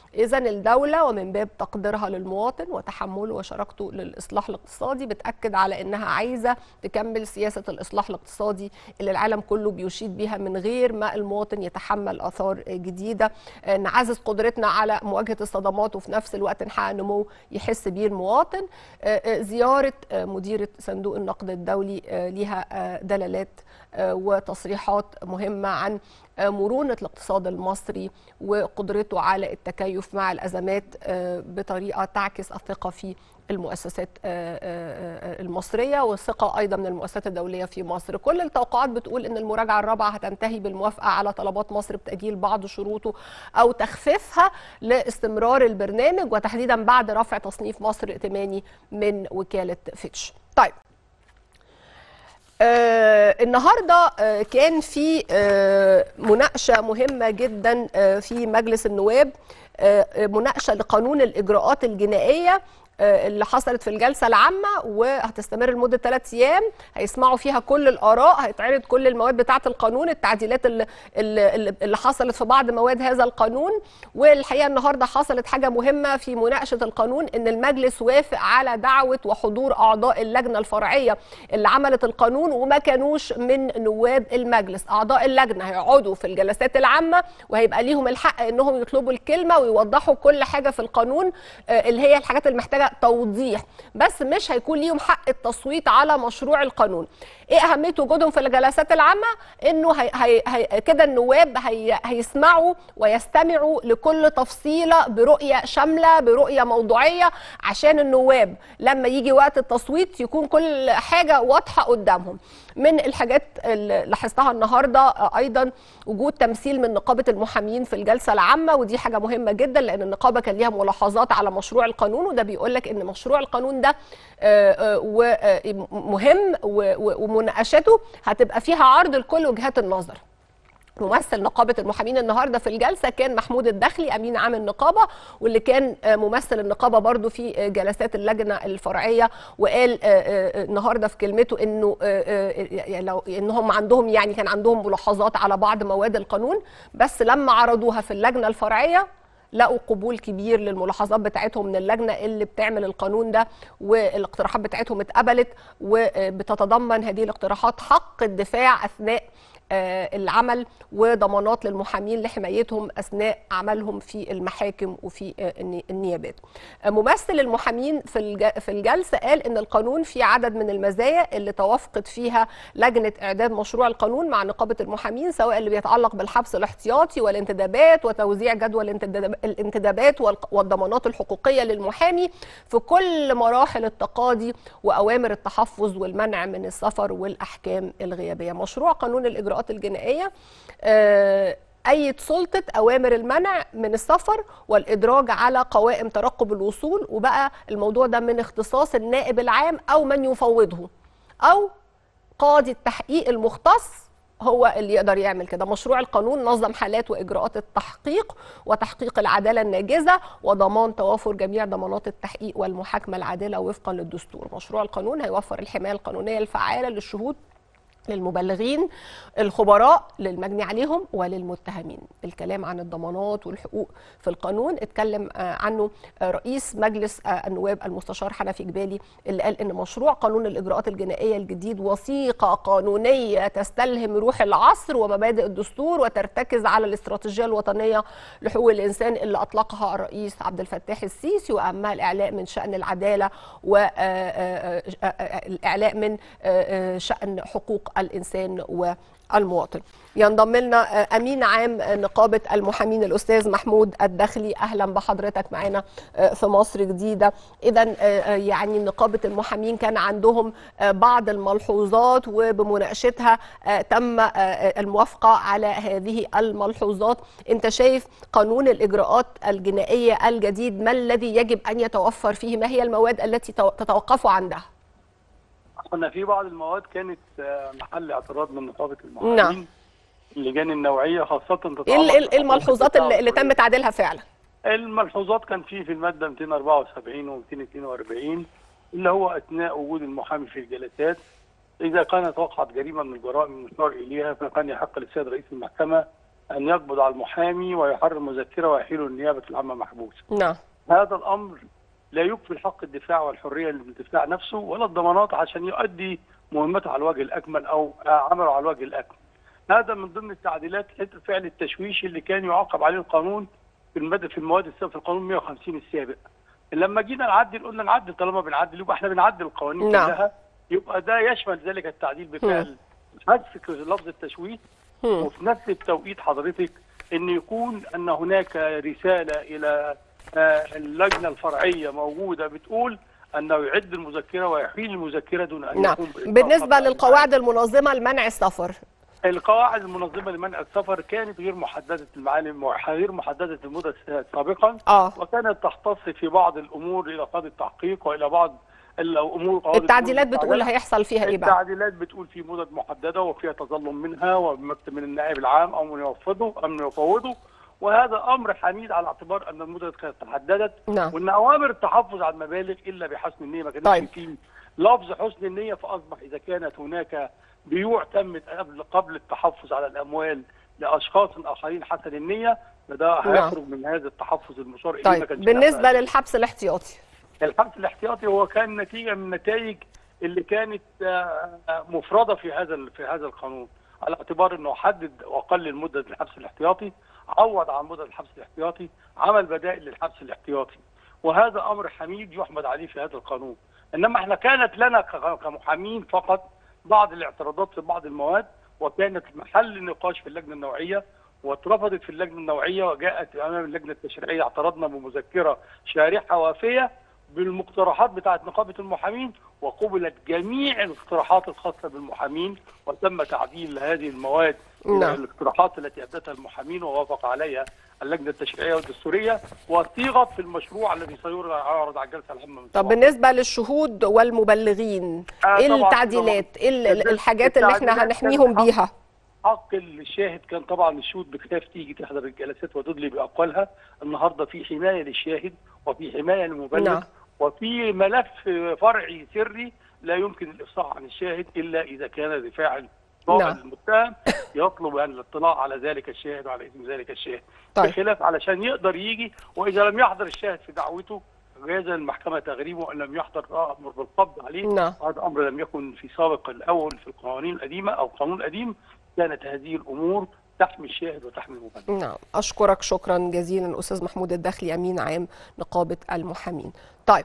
إذا الدولة ومن باب تقديرها للمواطن وتحمله وشراكته للإصلاح الاقتصادي بتأكد على إنها عايزة تكمل سياسة الإصلاح الاقتصادي اللي العالم كله بيشيد بيها من غير ما المواطن يتحمل آثار جديدة آه، نعزز قدرتنا على مواجهة الصدمات وفي نفس الوقت نحقق نمو يحس بيه المواطن آه، آه، زيارة آه، مديرة صندوق النقد الدولي آه، ليها آه، دلالات آه، وتصريحات مهمة عن آه، مرونة الاقتصاد المصري وقدرته على التكيف مع الأزمات آه، بطريقة تعكس الثقة في المؤسسات آه، آه، آه، المصرية والثقة أيضا من المؤسسات الدولية في مصر كل التوقعات بتقول أن المراجعة الرابعة هتنتهي بالموافقة على طلبات مصر بتأجيل بعض شروطه أو تخفيفها لاستمرار البرنامج وتحديدا بعد رفع تصنيف مصر ائتماني من وكالة فيتش طيب آه النهارده آه كان في آه مناقشه مهمه جدا آه في مجلس النواب آه آه، مناقشه لقانون الاجراءات الجنائيه آه، اللي حصلت في الجلسه العامه وهتستمر لمده ثلاث ايام هيسمعوا فيها كل الاراء هيتعرض كل المواد بتاعه القانون التعديلات اللي, اللي, اللي حصلت في بعض مواد هذا القانون والحقيقه النهارده حصلت حاجه مهمه في مناقشه القانون ان المجلس وافق على دعوه وحضور اعضاء اللجنه الفرعيه اللي عملت القانون وما كانوش من نواب المجلس اعضاء اللجنه هيقعدوا في الجلسات العامه وهيبقى ليهم الحق انهم يطلبوا الكلمه ويوضحوا كل حاجه في القانون آه، اللي هي الحاجات اللي محتاجه توضيح بس مش هيكون ليهم حق التصويت على مشروع القانون ايه اهميه وجودهم في الجلسات العامه انه هي هي هي كده النواب هي هيسمعوا ويستمعوا لكل تفصيله برؤيه شامله برؤيه موضوعيه عشان النواب لما يجي وقت التصويت يكون كل حاجه واضحه قدامهم من الحاجات اللي لاحظتها النهارده آه، ايضا وجود تمثيل من نقابه المحامين في الجلسه العامه ودي حاجه مهمه جدا لان النقابه كان ليها ملاحظات على مشروع القانون وده بيقول لك ان مشروع القانون ده آه، آه، و- آه، مهم و- و- ومناقشته هتبقى فيها عرض لكل وجهات النظر ممثل نقابة المحامين النهاردة في الجلسة كان محمود الدخلي أمين عام النقابة واللي كان آه، ممثل النقابة برضو في آه، جلسات اللجنة الفرعية وقال آه، آه، النهاردة في كلمته إنه آه، آه، يعني لو إنهم عندهم يعني كان عندهم ملاحظات على بعض مواد القانون بس لما عرضوها في اللجنة الفرعية لقوا قبول كبير للملاحظات بتاعتهم من اللجنه اللي بتعمل القانون ده والاقتراحات بتاعتهم اتقبلت وبتتضمن هذه الاقتراحات حق الدفاع اثناء آه، العمل وضمانات للمحامين لحمايتهم اثناء عملهم في المحاكم وفي آه، الني- النيابات. آه، ممثل المحامين في الج- في الجلسه قال ان القانون فيه عدد من المزايا اللي توافقت فيها لجنه اعداد مشروع القانون مع نقابه المحامين سواء اللي بيتعلق بالحبس الاحتياطي والانتدابات وتوزيع جدول الانتداب- الانتدابات والق- والضمانات الحقوقيه للمحامي في كل مراحل التقاضي واوامر التحفظ والمنع من السفر والاحكام الغيابيه. مشروع قانون الاجراءات الجنائيه آه، أيد سلطة أوامر المنع من السفر والإدراج على قوائم ترقب الوصول وبقى الموضوع ده من اختصاص النائب العام أو من يفوضه أو قاضي التحقيق المختص هو اللي يقدر يعمل كده مشروع القانون نظم حالات وإجراءات التحقيق وتحقيق العدالة الناجزة وضمان توافر جميع ضمانات التحقيق والمحاكمة العادلة وفقا للدستور مشروع القانون هيوفر الحماية القانونية الفعالة للشهود للمبلغين الخبراء للمجني عليهم وللمتهمين الكلام عن الضمانات والحقوق في القانون اتكلم آه، عنه آه، رئيس مجلس آه، النواب المستشار حنفي جبالي اللي قال ان مشروع قانون الاجراءات الجنائيه الجديد وثيقه قانونيه تستلهم روح العصر ومبادئ الدستور وترتكز على الاستراتيجيه الوطنيه لحقوق الانسان اللي اطلقها الرئيس عبد الفتاح السيسي واهمها الاعلاء من شان العداله والاعلاء من آه، آه، شان حقوق الانسان والمواطن ينضم لنا آه، امين عام نقابه المحامين الاستاذ محمود الدخلي اهلا بحضرتك معانا آه، في مصر جديده اذا يعني نقابه المحامين كان عندهم آه، بعض الملحوظات وبمناقشتها آه، تم آه، الموافقه على هذه الملحوظات انت شايف قانون الاجراءات الجنائيه الجديد ما الذي يجب ان يتوفر فيه ما هي المواد التي تو- تتوقفوا عندها كنا في بعض المواد كانت آه، محل اعتراض من نقابه المحامين نعم. اللجان النوعيه خاصه تتعلق ايه ال- ال- بحقوق الملحوظات اللي, اللي الدفاع تم تعديلها فعلا الملحوظات كان في في الماده 274 و 242 اللي هو اثناء وجود المحامي في الجلسات اذا كانت وقعت جريمه من الجرائم المشار اليها فكان يحق للسيد رئيس المحكمه ان يقبض على المحامي ويحرر المذكره ويحيل النيابه العامه محبوس نعم هذا الامر لا يكفي حق الدفاع والحريه للدفاع نفسه ولا الضمانات عشان يؤدي مهمته على الوجه الاكمل او عمله على الوجه الاكمل. هذا من ضمن التعديلات حته فعل التشويش اللي كان يعاقب عليه القانون في المد في المواد السابقه في القانون 150 السابق. لما جينا نعدل قلنا نعدل طالما بنعدل يبقى احنا بنعدل القوانين نعم. كلها يبقى ده يشمل ذلك التعديل بفعل حذف لفظ التشويش مم. وفي نفس التوقيت حضرتك ان يكون ان هناك رساله الى آه، اللجنه الفرعيه موجوده بتقول انه يعد المذكره ويحيل المذكره دون ان نعم يقوم بإجراء بالنسبه خطأ. للقواعد المنظمه لمنع السفر القواعد المنظمه لمنع السفر كانت غير محدده المعالم غير محدده المدة سابقا اه وكانت تختص في بعض الامور الى قاضي التحقيق والى بعض الامور قواعد التعديلات الأمور بتقول المستعجلة. هيحصل فيها ايه بقى التعديلات بتقول في مدد محدده وفيها تظلم منها ومكتب من النائب العام او من يوفضه او من يفوضه وهذا امر حميد على اعتبار ان المدد كانت تحددت نعم وان اوامر التحفظ على المبالغ الا بحسن النيه ما كانش طيب. في لفظ حسن النيه فاصبح اذا كانت هناك بيوع تمت قبل قبل التحفظ على الاموال لاشخاص اخرين حسن النيه فده نعم. هيخرج من هذا التحفظ المشار اليه ما طيب كانش بالنسبه فيه للحبس الاحتياطي الحبس الاحتياطي هو كان نتيجه من النتائج اللي كانت آه، آه، مفرده في هذا ال- في هذا القانون على اعتبار انه حدد واقلل مده الحبس الاحتياطي عوض عن مده الحبس الاحتياطي عمل بدائل للحبس الاحتياطي وهذا امر حميد يحمد عليه في هذا القانون انما احنا كانت لنا ك- كمحامين فقط بعض الاعتراضات في بعض المواد وكانت محل نقاش في اللجنه النوعيه واترفضت في اللجنه النوعيه وجاءت امام اللجنه التشريعيه اعترضنا بمذكره شارحه وافيه بالمقترحات بتاعه نقابه المحامين وقبلت جميع الاقتراحات الخاصه بالمحامين وتم تعديل هذه المواد الى نعم. الاقتراحات التي ابدتها المحامين ووافق عليها اللجنه التشريعيه والدستوريه وصيغت في المشروع الذي سيعرض على الجلسه العامه من طب طبعاً. بالنسبه للشهود والمبلغين آه، ايه طبعاً، التعديلات ايه ال- التعديلات- الحاجات اللي احنا التعديلات هنحميهم كانت بيها حق الشاهد كان طبعا الشهود بتخاف تيجي تحضر الجلسات وتدلي باقوالها النهارده في حمايه للشاهد وفي حمايه للمبلغ نعم. وفي ملف فرعي سري لا يمكن الافصاح عن الشاهد الا اذا كان دفاع الطابع نعم. المتهم يطلب ان الاطلاع على ذلك الشاهد وعلى اسم ذلك الشاهد طيب. بخلاف علشان يقدر يجي واذا لم يحضر الشاهد في دعوته جاز المحكمه تغريمه وان لم يحضر امر بالقبض عليه نعم. هذا امر لم يكن في سابق الاول في القوانين القديمه او القانون القديم كانت هذه الامور تحمي الشاهد وتحمي المبلغ نعم أشكرك شكرا جزيلا أستاذ محمود الداخلي أمين عام نقابة المحامين طيب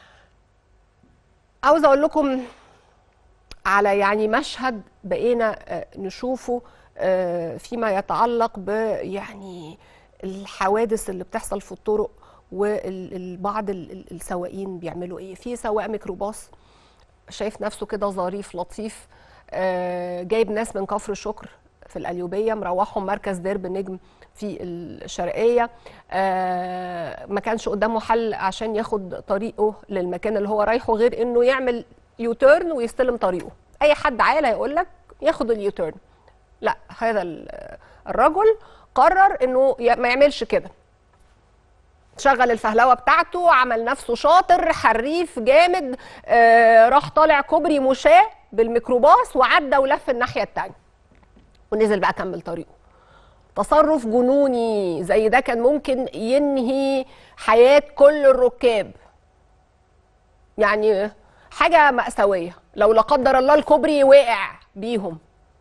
عاوز أقول لكم على يعني مشهد بقينا آه، نشوفه آه، فيما يتعلق ب يعني الحوادث اللي بتحصل في الطرق وبعض السواقين بيعملوا ايه في سواق ميكروباص شايف نفسه كده ظريف لطيف آه، جايب ناس من كفر شكر في القليوبيه مروحهم مركز درب نجم في الشرقيه آه، ما كانش قدامه حل عشان ياخد طريقه للمكان اللي هو رايحه غير انه يعمل يوتيرن ويستلم طريقه اي حد عاقل هيقول لك ياخد اليوتيرن لا هذا ال- الرجل قرر انه ي- ما يعملش كده شغل الفهلوه بتاعته عمل نفسه شاطر حريف جامد آه راح طالع كوبري مشاة بالميكروباص وعدى ولف الناحيه التانيه ونزل بقى كمل طريقه تصرف جنوني زي ده كان ممكن ينهي حياه كل الركاب يعني حاجه مأساويه لو لا قدر الله الكوبري وقع بيهم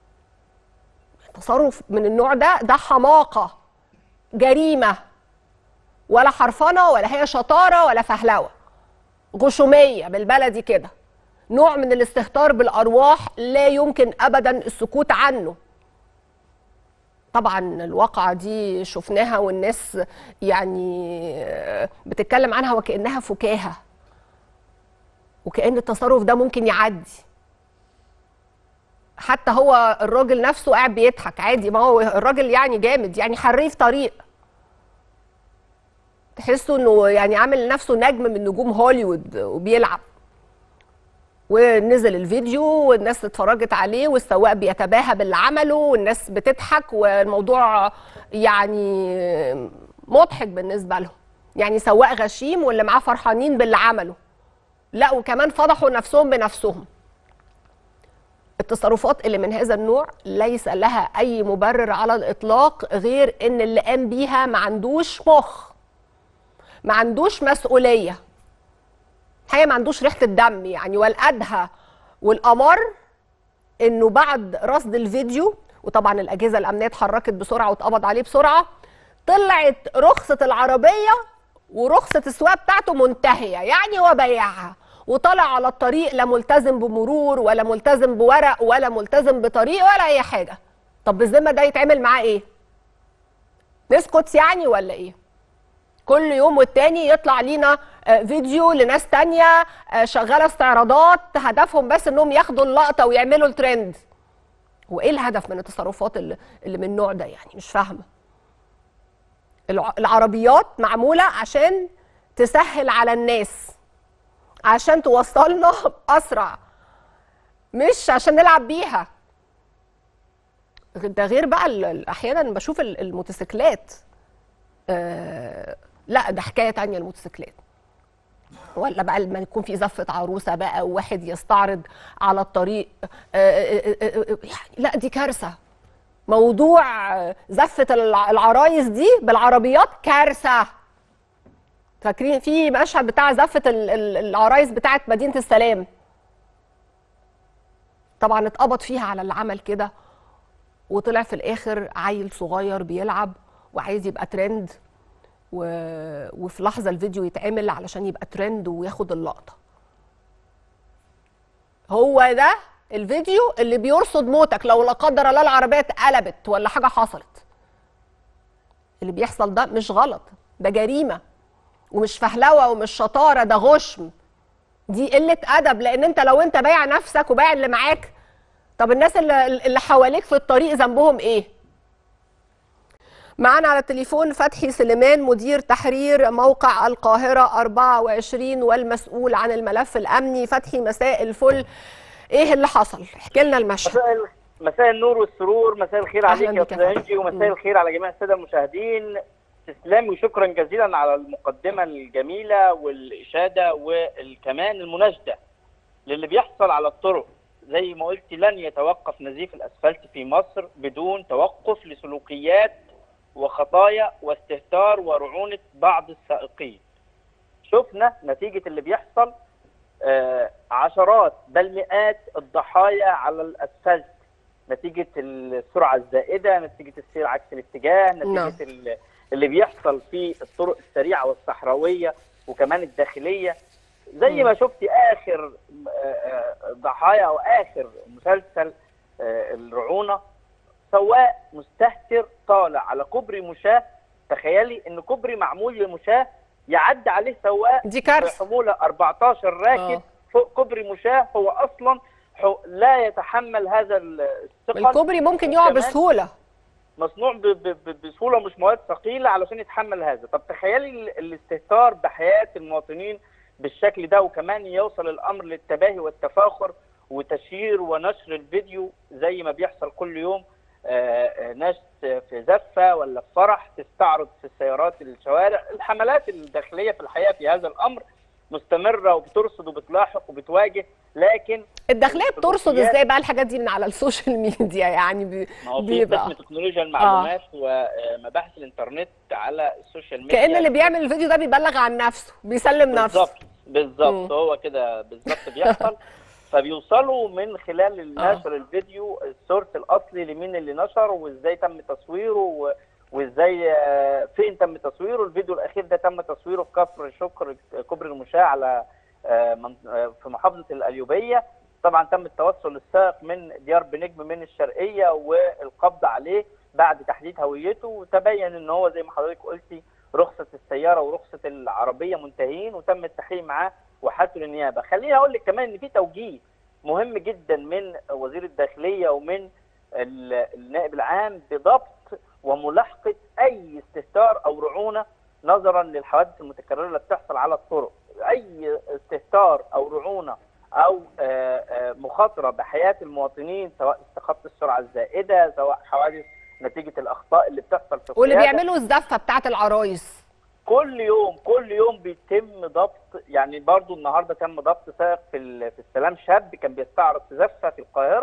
تصرف من النوع ده ده حماقه جريمه ولا حرفنه ولا هي شطاره ولا فهلوه غشوميه بالبلدي كده نوع من الاستهتار بالارواح لا يمكن ابدا السكوت عنه طبعا الواقعه دي شفناها والناس يعني بتتكلم عنها وكانها فكاهه وكان التصرف ده ممكن يعدي حتى هو الراجل نفسه قاعد بيضحك عادي ما هو الراجل يعني جامد يعني حريف طريق تحسوا انه يعني عامل نفسه نجم من نجوم هوليوود وبيلعب ونزل الفيديو والناس اتفرجت عليه والسواق بيتباهى باللي عمله والناس بتضحك والموضوع يعني مضحك بالنسبه لهم يعني سواق غشيم واللي معاه فرحانين باللي عمله لا وكمان فضحوا نفسهم بنفسهم التصرفات اللي من هذا النوع ليس لها اي مبرر على الاطلاق غير ان اللي قام بيها ما عندوش مخ ما عندوش مسؤوليه الحقيقه ما عندوش ريحه الدم يعني والادهى والامر انه بعد رصد الفيديو وطبعا الاجهزه الامنيه اتحركت بسرعه واتقبض عليه بسرعه طلعت رخصه العربيه ورخصه السواقه بتاعته منتهيه يعني هو بايعها وطلع على الطريق لا ملتزم بمرور ولا ملتزم بورق ولا ملتزم بطريق ولا اي حاجه طب بالذمه ده يتعمل معاه ايه نسكت يعني ولا ايه كل يوم والتاني يطلع لينا آه، فيديو لناس تانية آه، شغالة استعراضات هدفهم بس انهم ياخدوا اللقطة ويعملوا الترند هو ايه الهدف من التصرفات اللي, اللي من النوع ده يعني مش فاهمة الع- العربيات معمولة عشان تسهل على الناس عشان توصلنا أسرع مش عشان نلعب بيها ده غير بقى ال- ال- احيانا بشوف ال- الموتوسيكلات آه لا ده حكايه تانية الموتوسيكلات ولا بقى لما يكون في زفه عروسه بقى وواحد يستعرض على الطريق آه آه آه آه يعني لا دي كارثه موضوع آه، زفه الع- العرايس دي بالعربيات كارثه فاكرين في مشهد بتاع زفه ال- ال- العرايس بتاعه مدينه السلام طبعا اتقبض فيها على اللي عمل كده وطلع في الاخر عيل صغير بيلعب وعايز يبقى ترند و... وفي لحظه الفيديو يتعمل علشان يبقى ترند وياخد اللقطه هو ده الفيديو اللي بيرصد موتك لو لا قدر الله العربيه اتقلبت ولا حاجه حصلت اللي بيحصل ده مش غلط ده جريمه ومش فهلوه ومش شطاره ده غشم دي قله ادب لان انت لو انت بايع نفسك وبايع اللي معاك طب الناس اللي, اللي حواليك في الطريق ذنبهم ايه معانا على التليفون فتحي سليمان مدير تحرير موقع القاهرة 24 والمسؤول عن الملف الأمني فتحي مساء الفل إيه اللي حصل؟ احكي لنا المشهد مساء مساء النور والسرور مساء الخير أهلاً عليك يا بك يا استاذ فندم. انجي مم. ومساء الخير على جميع الساده المشاهدين تسلمي وشكرا جزيلا على المقدمه الجميله والاشاده وكمان المناشده للي بيحصل على الطرق زي ما قلت لن يتوقف نزيف الاسفلت في مصر بدون توقف لسلوكيات وخطايا واستهتار ورعونه بعض السائقين شفنا نتيجه اللي بيحصل آه، عشرات بل مئات الضحايا على الاسفلت نتيجه السرعه الزائده نتيجه السير عكس الاتجاه نعم. نتيجه ال- اللي بيحصل في الطرق السريعه والصحراويه وكمان الداخليه زي ما شفت اخر آه، آه، ضحايا او اخر مسلسل آه، الرعونه سواق مستهتر طالع على كوبري مشاه تخيلي ان كوبري معمول لمشاه يعدي عليه سواق دي كارثة بحموله 14 راكب آه. فوق كوبري مشاه هو اصلا حو- لا يتحمل هذا الثقل الكوبري ممكن يقع وكمان بسهولة مصنوع ب- ب- ب- بسهوله مش مواد ثقيله علشان يتحمل هذا طب تخيلي ال- الاستهتار بحياه المواطنين بالشكل ده وكمان يوصل الامر للتباهي والتفاخر وتشهير ونشر الفيديو زي ما بيحصل كل يوم آه، آه، ناس في زفه ولا في فرح تستعرض في السيارات الشوارع الحملات الداخليه في الحقيقه في هذا الامر مستمره وبترصد وبتلاحق وبتواجه لكن الداخلية بترصد السلوكيات- ازاي بقى الحاجات دي من على السوشيال ميديا يعني بي... ما هو في بيبقى قسم تكنولوجيا المعلومات ومباحث الانترنت على السوشيال ميديا كأن اللي بيعمل الفيديو ده بيبلغ عن نفسه بيسلم نفسه بالظبط مم. بالظبط هو كده بالظبط بيحصل فبيوصلوا من خلال آه. نشر الفيديو السورس الاصلي لمين اللي نشر وازاي تم تصويره و... وازاي آه، فين تم تصويره الفيديو الاخير ده تم تصويره في كفر شكر كوبري المشاة على آه، من- آه، في محافظه القليوبيه طبعا تم التوصل للسائق من ديار بنجم من الشرقيه والقبض عليه بعد تحديد هويته وتبين ان هو زي ما حضرتك قلتي رخصه السياره ورخصه العربيه منتهين وتم التحقيق معاه وحالته للنيابه خليني اقول لك كمان ان في توجيه مهم جدا من وزير الداخليه ومن ال- النائب العام بضبط وملاحقه اي استهتار او رعونه نظرا للحوادث المتكرره اللي بتحصل على الطرق اي استهتار او رعونه او آه، آه، مخاطره بحياه المواطنين سواء خط السرعه الزائده سواء حوادث نتيجه الاخطاء اللي بتحصل في واللي القيادة. بيعملوا الزفة بتاعت العرايس كل يوم كل يوم بيتم ضبط يعني برضو النهارده تم ضبط سائق في ال- في السلام شاب كان بيستعرض في زفه في القاهره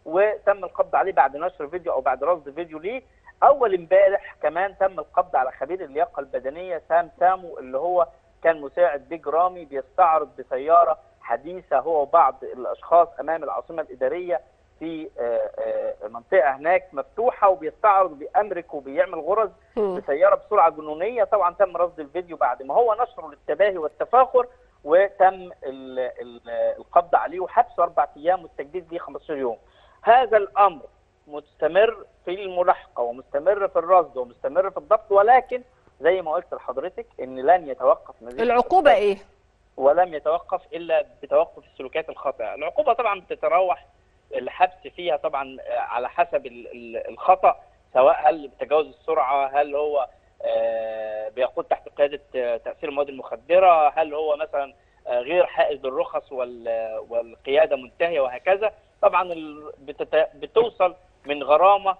وتم القبض عليه بعد نشر فيديو او بعد رصد فيديو ليه اول امبارح كمان تم القبض على خبير اللياقه البدنيه سام سامو اللي هو كان مساعد بيج رامي بيستعرض بسياره حديثه هو وبعض الاشخاص امام العاصمه الاداريه في آه، آه، منطقه هناك مفتوحه وبيستعرض بيأمرك وبيعمل غرز مم. بسياره بسرعه جنونيه طبعا تم رصد الفيديو بعد ما هو نشره للتباهي والتفاخر وتم ال- ال- القبض عليه وحبسه اربع ايام والتجديد ليه 15 يوم. هذا الامر مستمر في الملاحقه ومستمر في الرصد ومستمر في الضبط ولكن زي ما قلت لحضرتك ان لن يتوقف مزيد العقوبه ايه ولم يتوقف الا بتوقف السلوكيات الخاطئه، العقوبه طبعا بتتراوح الحبس فيها طبعا على حسب ال- ال- الخطا سواء هل بتجاوز السرعه هل هو آه، بيقود تحت قياده آه، تاثير المواد المخدره هل هو مثلا آه، غير حائز للرخص وال- والقياده منتهيه وهكذا طبعا ال- بتت- بتوصل من غرامه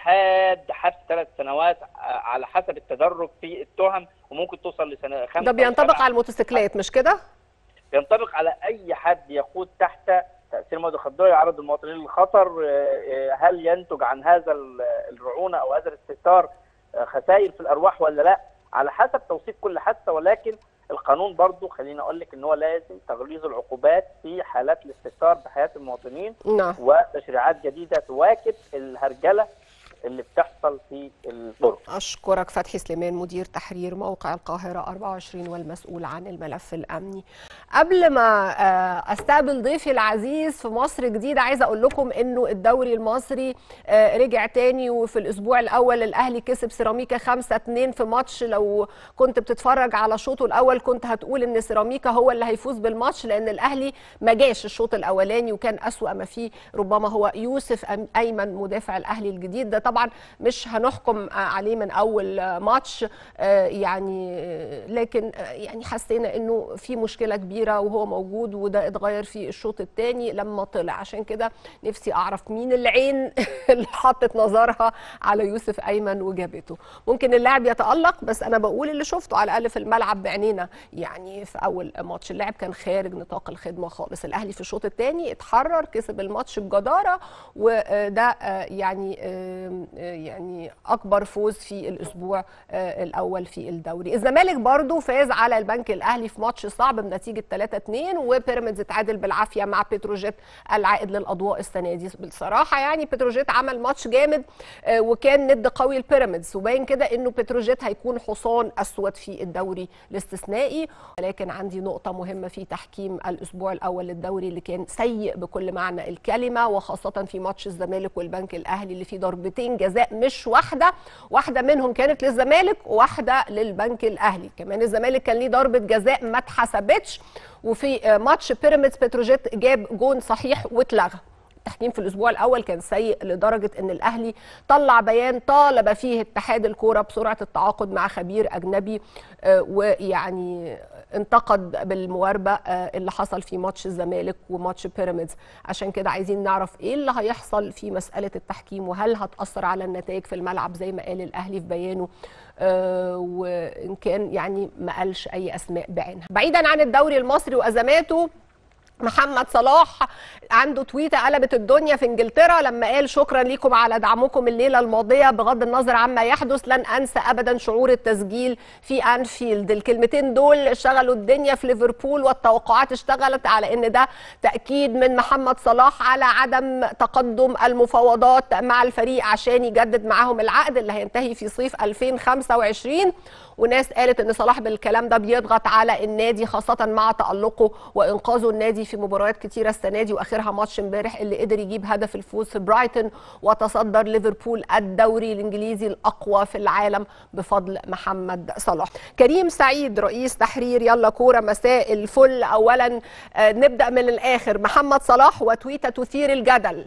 لحد حبس ثلاث سنوات آه، على حسب التدرج في التهم وممكن توصل لسنه خمسه ده بينطبق وسبعة. على الموتوسيكلات مش كده ينطبق على اي حد يقود تحت تاثير مواد مخدره يعرض المواطنين للخطر آه، آه، هل ينتج عن هذا ال- الرعونه او هذا الاستهتار آه، خسائر في الارواح ولا لا على حسب توصيف كل حادثه ولكن القانون برضو خليني اقول لك ان هو لازم تغليظ العقوبات في حالات الاستهتار بحياه المواطنين نعم وتشريعات جديده تواكب الهرجله اللي بتحصل في الطرق أشكرك فتحي سليمان مدير تحرير موقع القاهرة 24 والمسؤول عن الملف الأمني قبل ما آه، أستقبل ضيفي العزيز في مصر جديدة عايزة أقول لكم أنه الدوري المصري آه، رجع تاني وفي الأسبوع الأول الأهلي كسب سيراميكا 5-2 في ماتش لو كنت بتتفرج على شوطه الأول كنت هتقول أن سيراميكا هو اللي هيفوز بالماتش لأن الأهلي ما جاش الشوط الأولاني وكان أسوأ ما فيه ربما هو يوسف أم- أيمن مدافع الأهلي الجديد ده طبعا مش هنحكم عليه من اول ماتش آه، يعني آه، لكن آه، يعني حسينا انه في مشكله كبيره وهو موجود وده اتغير في الشوط الثاني لما طلع عشان كده نفسي اعرف مين العين اللي حطت نظرها على يوسف ايمن وجابته ممكن اللاعب يتالق بس انا بقول اللي شفته على الاقل في الملعب بعينينا يعني في اول ماتش اللاعب كان خارج نطاق الخدمه خالص الاهلي في الشوط الثاني اتحرر كسب الماتش بجداره وده آه، يعني آه، آه، يعني اكبر فوز في الاسبوع آه، الاول في الدوري الزمالك برضو فاز على البنك الاهلي في ماتش صعب بنتيجه 3-2 وبيراميدز اتعادل بالعافيه مع بتروجيت العائد للاضواء السنه دي بصراحه يعني بتروجيت عمل ماتش جامد آه، وكان ند قوي البيراميدز وباين كده انه بتروجيت هيكون حصان اسود في الدوري الاستثنائي ولكن عندي نقطه مهمه في تحكيم الاسبوع الاول للدوري اللي كان سيء بكل معنى الكلمه وخاصه في ماتش الزمالك والبنك الاهلي اللي فيه ضربتين جزاء مش واحده واحده منهم كانت للزمالك وواحده للبنك الاهلي كمان الزمالك كان ليه ضربه جزاء ما اتحسبتش وفي آه، ماتش بيراميدز بتروجيت جاب جون صحيح واتلغى التحكيم في الاسبوع الاول كان سيء لدرجه ان الاهلي طلع بيان طالب فيه اتحاد الكوره بسرعه التعاقد مع خبير اجنبي آه، ويعني انتقد بالمواربه آه، اللي حصل في ماتش الزمالك وماتش بيراميدز عشان كده عايزين نعرف ايه اللي هيحصل في مساله التحكيم وهل هتاثر على النتائج في الملعب زي ما قال الاهلي في بيانه آه، وان كان يعني ما قالش اي اسماء بعينها بعيدا عن الدوري المصري وازماته محمد صلاح عنده تويته قلبت الدنيا في انجلترا لما قال شكرا لكم على دعمكم الليله الماضيه بغض النظر عما يحدث لن انسى ابدا شعور التسجيل في انفيلد الكلمتين دول شغلوا الدنيا في ليفربول والتوقعات اشتغلت على ان ده تاكيد من محمد صلاح على عدم تقدم المفاوضات مع الفريق عشان يجدد معاهم العقد اللي هينتهي في صيف 2025 وناس قالت ان صلاح بالكلام ده بيضغط على النادي خاصه مع تالقه وانقاذه النادي في مباريات كتيره السنه دي واخرها ماتش امبارح اللي قدر يجيب هدف الفوز في برايتون وتصدر ليفربول الدوري الانجليزي الاقوى في العالم بفضل محمد صلاح. كريم سعيد رئيس تحرير يلا كوره مساء الفل اولا آه، نبدا من الاخر محمد صلاح وتويته تثير الجدل.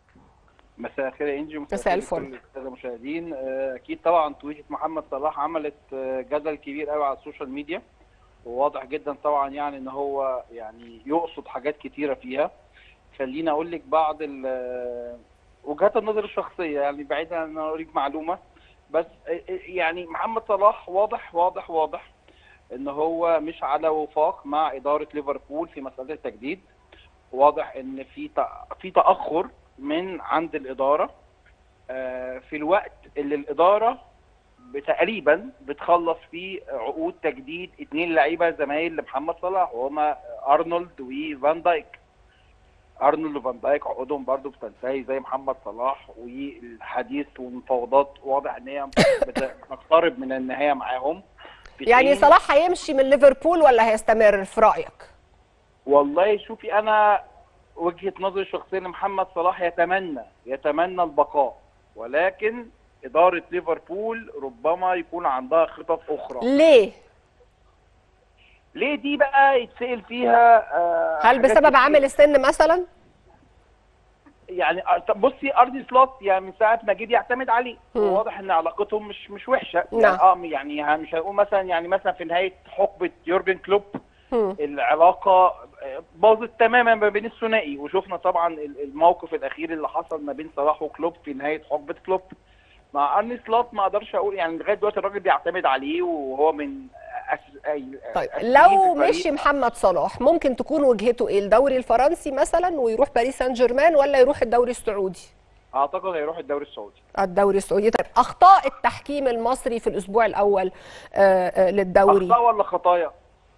مساء الخير يا انجي مساء الفل. كل الساده المشاهدين آه، اكيد طبعا تويته محمد صلاح عملت آه، جدل كبير قوي على السوشيال ميديا وواضح جدا طبعا يعني ان هو يعني يقصد حاجات كتيره فيها خليني اقول لك بعض ال- آه، وجهات النظر الشخصيه يعني بعيدا عن ان أنا اوريك معلومه بس آه، آه، يعني محمد صلاح واضح واضح واضح ان هو مش على وفاق مع اداره ليفربول في مساله التجديد واضح ان في تأ- في تاخر من عند الاداره آه، في الوقت اللي الاداره تقريبا بتخلص فيه عقود تجديد اتنين لعيبه زمايل لمحمد صلاح وهما ارنولد وفان دايك ارنولد وفان دايك عقودهم برضو بتنتهي زي محمد صلاح والحديث والمفاوضات واضح ان هي بتقترب من النهايه معاهم في يعني حين- صلاح هيمشي من ليفربول ولا هيستمر في رايك والله شوفي انا وجهه نظري الشخصيه ان محمد صلاح يتمنى يتمنى البقاء ولكن اداره ليفربول ربما يكون عندها خطط اخرى ليه ليه دي بقى يتسال فيها آه، هل حاجات بسبب كتير. عامل السن مثلا يعني آه، طب بصي ارضي سلوت يعني من ساعه ما جه يعتمد عليه مم. وواضح ان علاقتهم مش مش وحشه نعم. يعني اه يعني ه- مش هنقول مثلا يعني مثلا في نهايه حقبه يورجن كلوب مم. العلاقه آه، باظت تماما ما بين الثنائي وشفنا طبعا ال- الموقف الاخير اللي حصل ما بين صلاح وكلوب في نهايه حقبه كلوب مع ارني سلوت ما اقدرش اقول يعني لغايه دلوقتي الراجل بيعتمد عليه وهو من أس... أي- طيب أساسيين لو في الفريق. مشي محمد صلاح ممكن تكون وجهته ايه الدوري الفرنسي مثلا ويروح باريس سان جيرمان ولا يروح الدوري السعودي اعتقد هيروح الدوري السعودي الدوري السعودي طيب اخطاء التحكيم المصري في الاسبوع الاول آه، آه، للدوري اخطاء ولا خطايا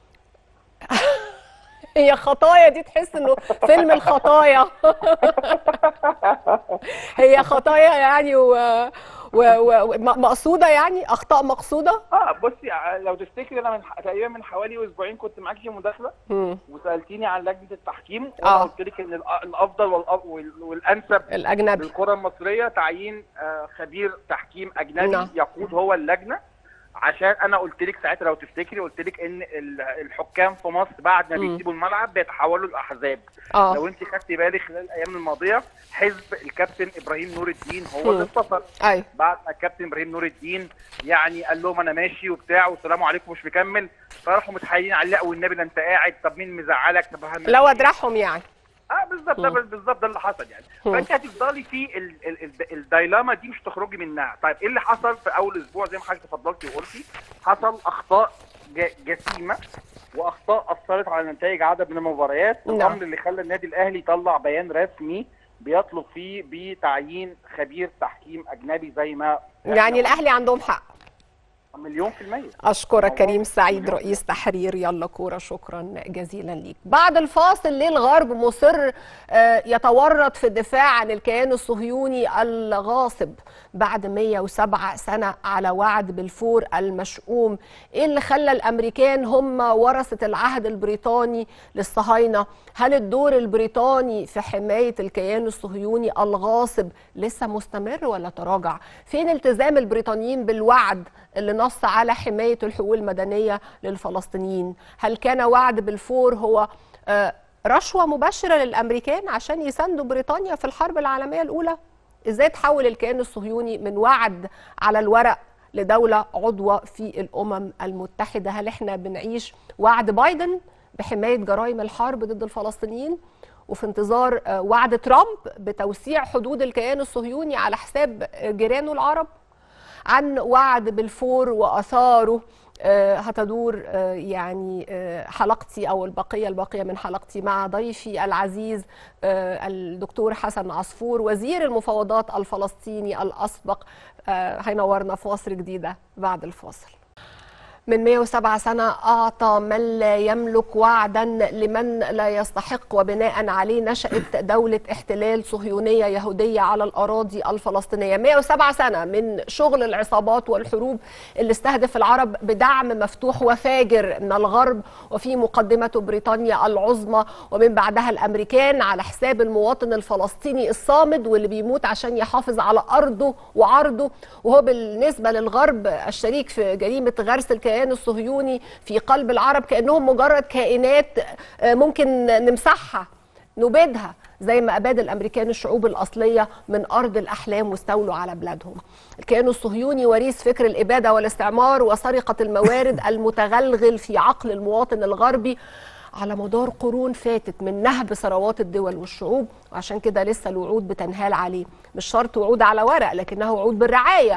هي خطايا دي تحس انه فيلم الخطايا هي خطايا يعني و... و... و... م- مقصوده يعني اخطاء مقصوده اه بصي ع- لو تفتكري انا من ح- تقريبا من حوالي اسبوعين كنت معاكي في مداخله مم. وسالتيني عن لجنه التحكيم آه. وانا قلت لك ان الأ- الافضل والأ- وال- والانسب الاجنبي للكره المصريه تعيين آه، خبير تحكيم اجنبي نعم. يقود هو اللجنه عشان انا قلت لك ساعتها لو تفتكري قلت لك ان ال- الحكام في مصر بعد ما مم. بيسيبوا الملعب بيتحولوا لاحزاب اه لو انت خدتي بالك خلال الايام الماضيه حزب الكابتن ابراهيم نور الدين هو مم. اللي انتصر ايوه بعد ما الكابتن ابراهيم نور الدين يعني قال لهم انا ماشي وبتاع والسلام عليكم مش مكمل فراحوا متحايلين عليه لا والنبي ده انت قاعد طب مين مزعلك طب هم- لو ادرعهم يعني اه بالظبط ده مم. بالظبط ده اللي حصل يعني مم. فانت هتفضلي في ال ال ال الدايلاما دي مش تخرجي منها طيب ايه اللي حصل في اول اسبوع زي ما حضرتك تفضلتي وقلتي حصل اخطاء ج- جسيمه واخطاء اثرت على نتائج عدد من المباريات نعم. الامر اللي خلى النادي الاهلي يطلع بيان رسمي بيطلب فيه بتعيين خبير تحكيم اجنبي زي ما يعني الاهلي عندهم حق مليون في المية اشكرك والله كريم سعيد مليون رئيس تحرير يلا كوره شكرا جزيلا ليك بعد الفاصل ليه الغرب مصر آه، يتورط في الدفاع عن الكيان الصهيوني الغاصب بعد 107 سنه على وعد بالفور المشؤوم ايه اللي خلى الامريكان هم ورثه العهد البريطاني للصهاينه هل الدور البريطاني في حمايه الكيان الصهيوني الغاصب لسه مستمر ولا تراجع فين التزام البريطانيين بالوعد اللي نص على حمايه الحقوق المدنيه للفلسطينيين هل كان وعد بالفور هو آه، رشوه مباشره للامريكان عشان يساندوا بريطانيا في الحرب العالميه الاولى ازاي تحول الكيان الصهيوني من وعد على الورق لدوله عضوه في الامم المتحده هل احنا بنعيش وعد بايدن بحمايه جرائم الحرب ضد الفلسطينيين وفي انتظار آه، وعد ترامب بتوسيع حدود الكيان الصهيوني على حساب آه، جيرانه العرب عن وعد بالفور واثاره آه، هتدور آه، يعني آه، حلقتي او البقيه الباقيه من حلقتي مع ضيفي العزيز آه، الدكتور حسن عصفور وزير المفاوضات الفلسطيني الاسبق آه، هينورنا في مصر جديده بعد الفاصل من 107 سنة أعطى من لا يملك وعدا لمن لا يستحق وبناء عليه نشأت دولة احتلال صهيونية يهودية على الأراضي الفلسطينية 107 سنة من شغل العصابات والحروب اللي استهدف العرب بدعم مفتوح وفاجر من الغرب وفي مقدمته بريطانيا العظمى ومن بعدها الأمريكان على حساب المواطن الفلسطيني الصامد واللي بيموت عشان يحافظ على أرضه وعرضه وهو بالنسبة للغرب الشريك في جريمة غرس الكيان الصهيوني في قلب العرب كأنهم مجرد كائنات آه، ممكن نمسحها نبيدها زي ما أباد الأمريكان الشعوب الأصلية من أرض الأحلام واستولوا على بلادهم الكيان الصهيوني وريث فكر الإبادة والاستعمار وسرقة الموارد المتغلغل في عقل المواطن الغربي على مدار قرون فاتت من نهب ثروات الدول والشعوب وعشان كده لسه الوعود بتنهال عليه مش شرط وعود على ورق لكنها وعود بالرعاية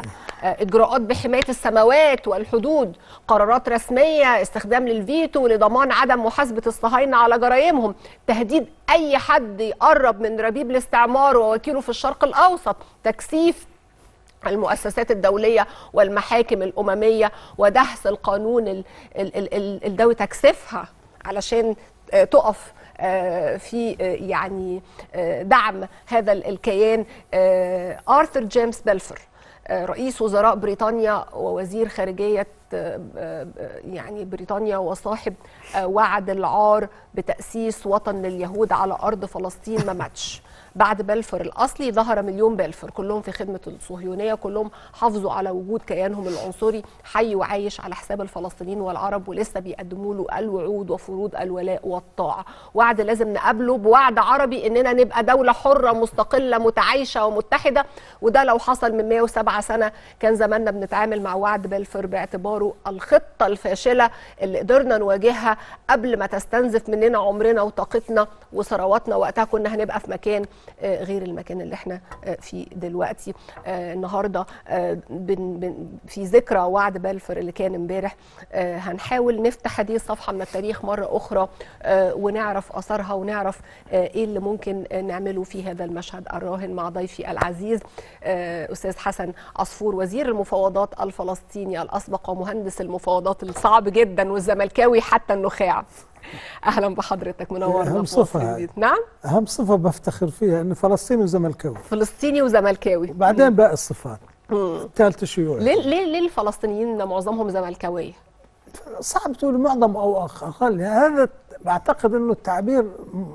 آه، اجراءات بحمايه السماوات والحدود قرارات رسميه استخدام للفيتو لضمان عدم محاسبه الصهاينه على جرائمهم تهديد اي حد يقرب من ربيب الاستعمار ووكيله في الشرق الاوسط تكثيف المؤسسات الدولية والمحاكم الأممية ودهس القانون ال- ال- ال- ال- الدولي تكثيفها علشان آه، تقف آه، في آه، يعني آه، دعم هذا ال- الكيان آه، آرثر جيمس بلفور آه، رئيس وزراء بريطانيا ووزير خارجية آه، آه، يعني بريطانيا وصاحب آه، وعد العار بتأسيس وطن لليهود على أرض فلسطين ما ماتش بعد بلفور الأصلي ظهر مليون بلفور كلهم في خدمة الصهيونية كلهم حافظوا على وجود كيانهم العنصري حي وعايش على حساب الفلسطينيين والعرب ولسه بيقدموا له الوعود وفروض الولاء والطاعة وعد لازم نقابله بوعد عربي إننا نبقى دولة حرة مستقلة متعايشة ومتحدة وده لو حصل من 107 سنة كان زماننا بنتعامل مع وعد بلفور باعتباره الخطة الفاشلة اللي قدرنا نواجهها قبل ما تستنزف مننا عمرنا وطاقتنا وثرواتنا وقتها كنا هنبقى في مكان آه، غير المكان اللي احنا آه، فيه دلوقتي آه، النهارده آه، بن بن في ذكرى وعد بلفور اللي كان امبارح آه، هنحاول نفتح هذه الصفحه من التاريخ مره اخرى آه، ونعرف اثرها ونعرف آه، ايه اللي ممكن آه، نعمله في هذا المشهد الراهن مع ضيفي العزيز آه، استاذ حسن عصفور وزير المفاوضات الفلسطيني الاسبق ومهندس المفاوضات الصعب جدا والزملكاوي حتى النخاع اهلا بحضرتك منورنا أهم في مصر صفة هاي. الجديدة. نعم اهم صفه بفتخر فيها اني فلسطيني وزملكاوي فلسطيني وزملكاوي بعدين باقي الصفات مم. الثالثه شيوعي ليه ليه ليه الفلسطينيين معظمهم زملكاويه؟ صعب تقول معظم او أخ- اقل يعني هذا بعتقد انه التعبير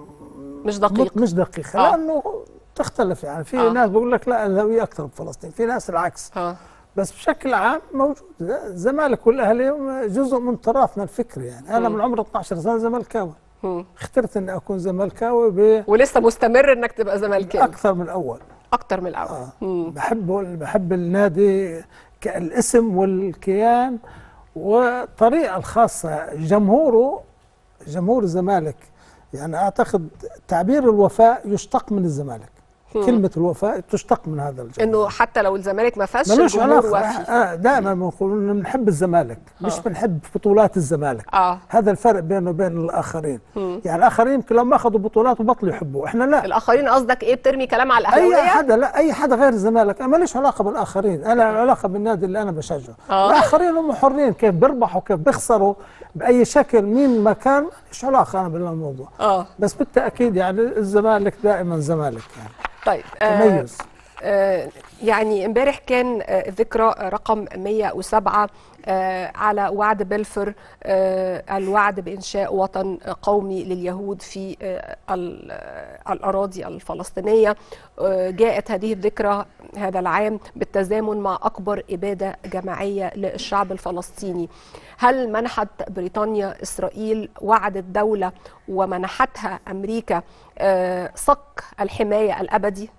مش دقيق مش دقيق آه. لانه تختلف يعني في آه. ناس بقول لك لا الهويه اكثر بفلسطين في ناس العكس اه بس بشكل عام موجود الزمالك والاهلي هم جزء من تراثنا الفكري يعني انا مم. من عمر 12 سنه زملكاوي مم. اخترت اني اكون زملكاوي ب ولسه مستمر انك تبقى زملكاوي اكثر من الاول اكتر من الاول آه. مم. بحبه بحب النادي كالاسم والكيان والطريقه الخاصه جمهوره جمهور الزمالك يعني اعتقد تعبير الوفاء يشتق من الزمالك مم. كلمه الوفاء تشتق من هذا الجمهور انه حتى لو الزمالك ما فازش ملوش الجمهور علاقه وفي آه دائما بنقول انه بنحب الزمالك مش آه. بنحب بطولات الزمالك اه هذا الفرق بينه وبين الاخرين مم. يعني الاخرين يمكن لما اخذوا بطولات وبطلوا يحبوا احنا لا الاخرين قصدك ايه بترمي كلام على اي الاهلاويه؟ حدا لا اي حدا غير الزمالك انا ماليش علاقه بالاخرين انا علاقه بالنادي اللي انا بشجعه آه. الاخرين هم حرين كيف بيربحوا كيف بيخسروا باي شكل مين ما كان ماليش علاقه انا بالموضوع اه بس بالتاكيد يعني الزمالك دائما زمالك يعني طيب آه تميز آه، يعني امبارح كان آه، ذكرى رقم 107 آه، على وعد بلفور آه، الوعد بإنشاء وطن قومي لليهود في آه، ال- آه، الأراضي الفلسطينية آه، جاءت هذه الذكرى هذا العام بالتزامن مع أكبر إبادة جماعية للشعب الفلسطيني هل منحت بريطانيا إسرائيل وعد الدولة ومنحتها أمريكا آه، صك الحماية الأبدي؟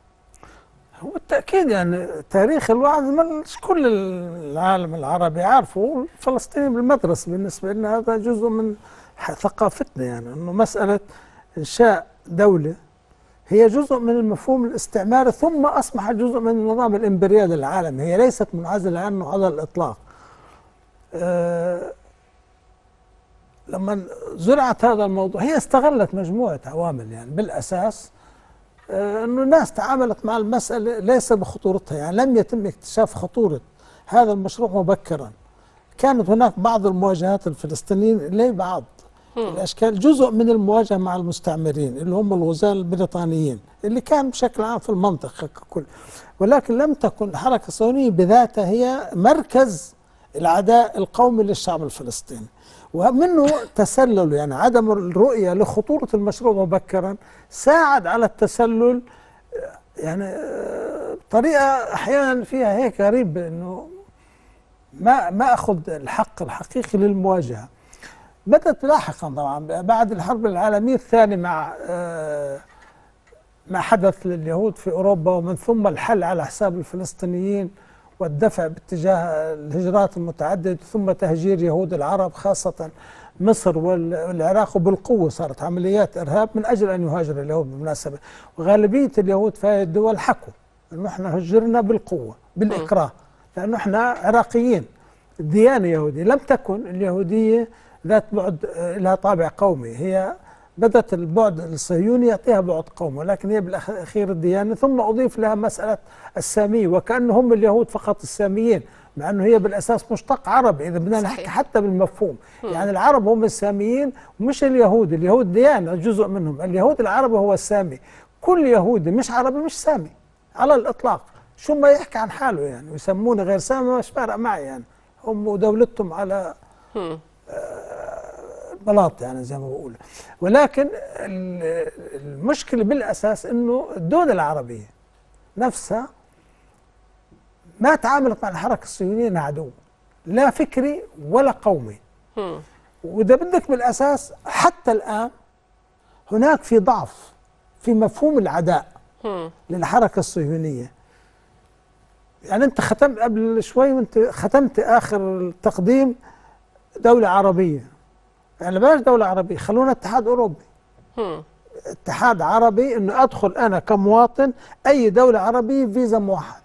هو بالتاكيد يعني تاريخ الوعد مش كل العالم العربي عارفه الفلسطيني بالمدرسه بالنسبه لنا هذا جزء من ح- ثقافتنا يعني انه مساله انشاء دوله هي جزء من المفهوم الاستعماري ثم اصبحت جزء من النظام الامبريالي العالمي هي ليست منعزله عنه على الاطلاق. أه لما زرعت هذا الموضوع هي استغلت مجموعه عوامل يعني بالاساس آه، انه الناس تعاملت مع المساله ليس بخطورتها يعني لم يتم اكتشاف خطوره هذا المشروع مبكرا كانت هناك بعض المواجهات الفلسطينيين لبعض الاشكال جزء من المواجهه مع المستعمرين اللي هم الغزاة البريطانيين اللي كان بشكل عام في المنطقه ككل ولكن لم تكن الحركه الصهيونيه بذاتها هي مركز العداء القومي للشعب الفلسطيني ومنه تسلل يعني عدم الرؤيه لخطوره المشروع مبكرا ساعد على التسلل آه، يعني آه، بطريقه احيانا فيها هيك غريب انه ما ما اخذ الحق الحقيقي للمواجهه بدات لاحقا طبعا بعد الحرب العالميه الثانيه مع آه، ما حدث لليهود في اوروبا ومن ثم الحل على حساب الفلسطينيين والدفع باتجاه الهجرات المتعدده ثم تهجير يهود العرب خاصه مصر وال- والعراق وبالقوه صارت عمليات ارهاب من اجل ان يهاجر اليهود بالمناسبه وغالبيه اليهود في هذه الدول حكوا انه احنا هجرنا بالقوه بالاكراه لانه احنا عراقيين ديانه يهوديه لم تكن اليهوديه ذات بعد آه، لها طابع قومي هي بدت البعد الصهيوني يعطيها بعد قومي ولكن هي بالاخير الديانه ثم اضيف لها مساله الساميه وكانه هم اليهود فقط الساميين مع انه هي بالاساس مشتق عربي اذا بدنا نحكي صحيح. حتى بالمفهوم مم. يعني العرب هم الساميين ومش اليهود اليهود ديانه جزء منهم اليهود العربي هو السامي كل يهودي مش عربي مش سامي على الاطلاق شو ما يحكي عن حاله يعني ويسموني غير سامي مش فارق معي يعني هم ودولتهم على هم. البلاط يعني زي ما بقول ولكن ال- المشكله بالاساس انه الدول العربيه نفسها ما تعاملت مع الحركه الصهيونيه انها عدو لا فكري ولا قومي هم. وده بدك بالاساس حتى الان هناك في ضعف في مفهوم العداء هم. للحركه الصهيونيه يعني انت ختمت قبل شوي وانت ختمت اخر التقديم دوله عربيه يعني بلاش دوله عربيه خلونا اتحاد اوروبي هم. اتحاد عربي انه ادخل انا كمواطن اي دوله عربيه فيزا موحد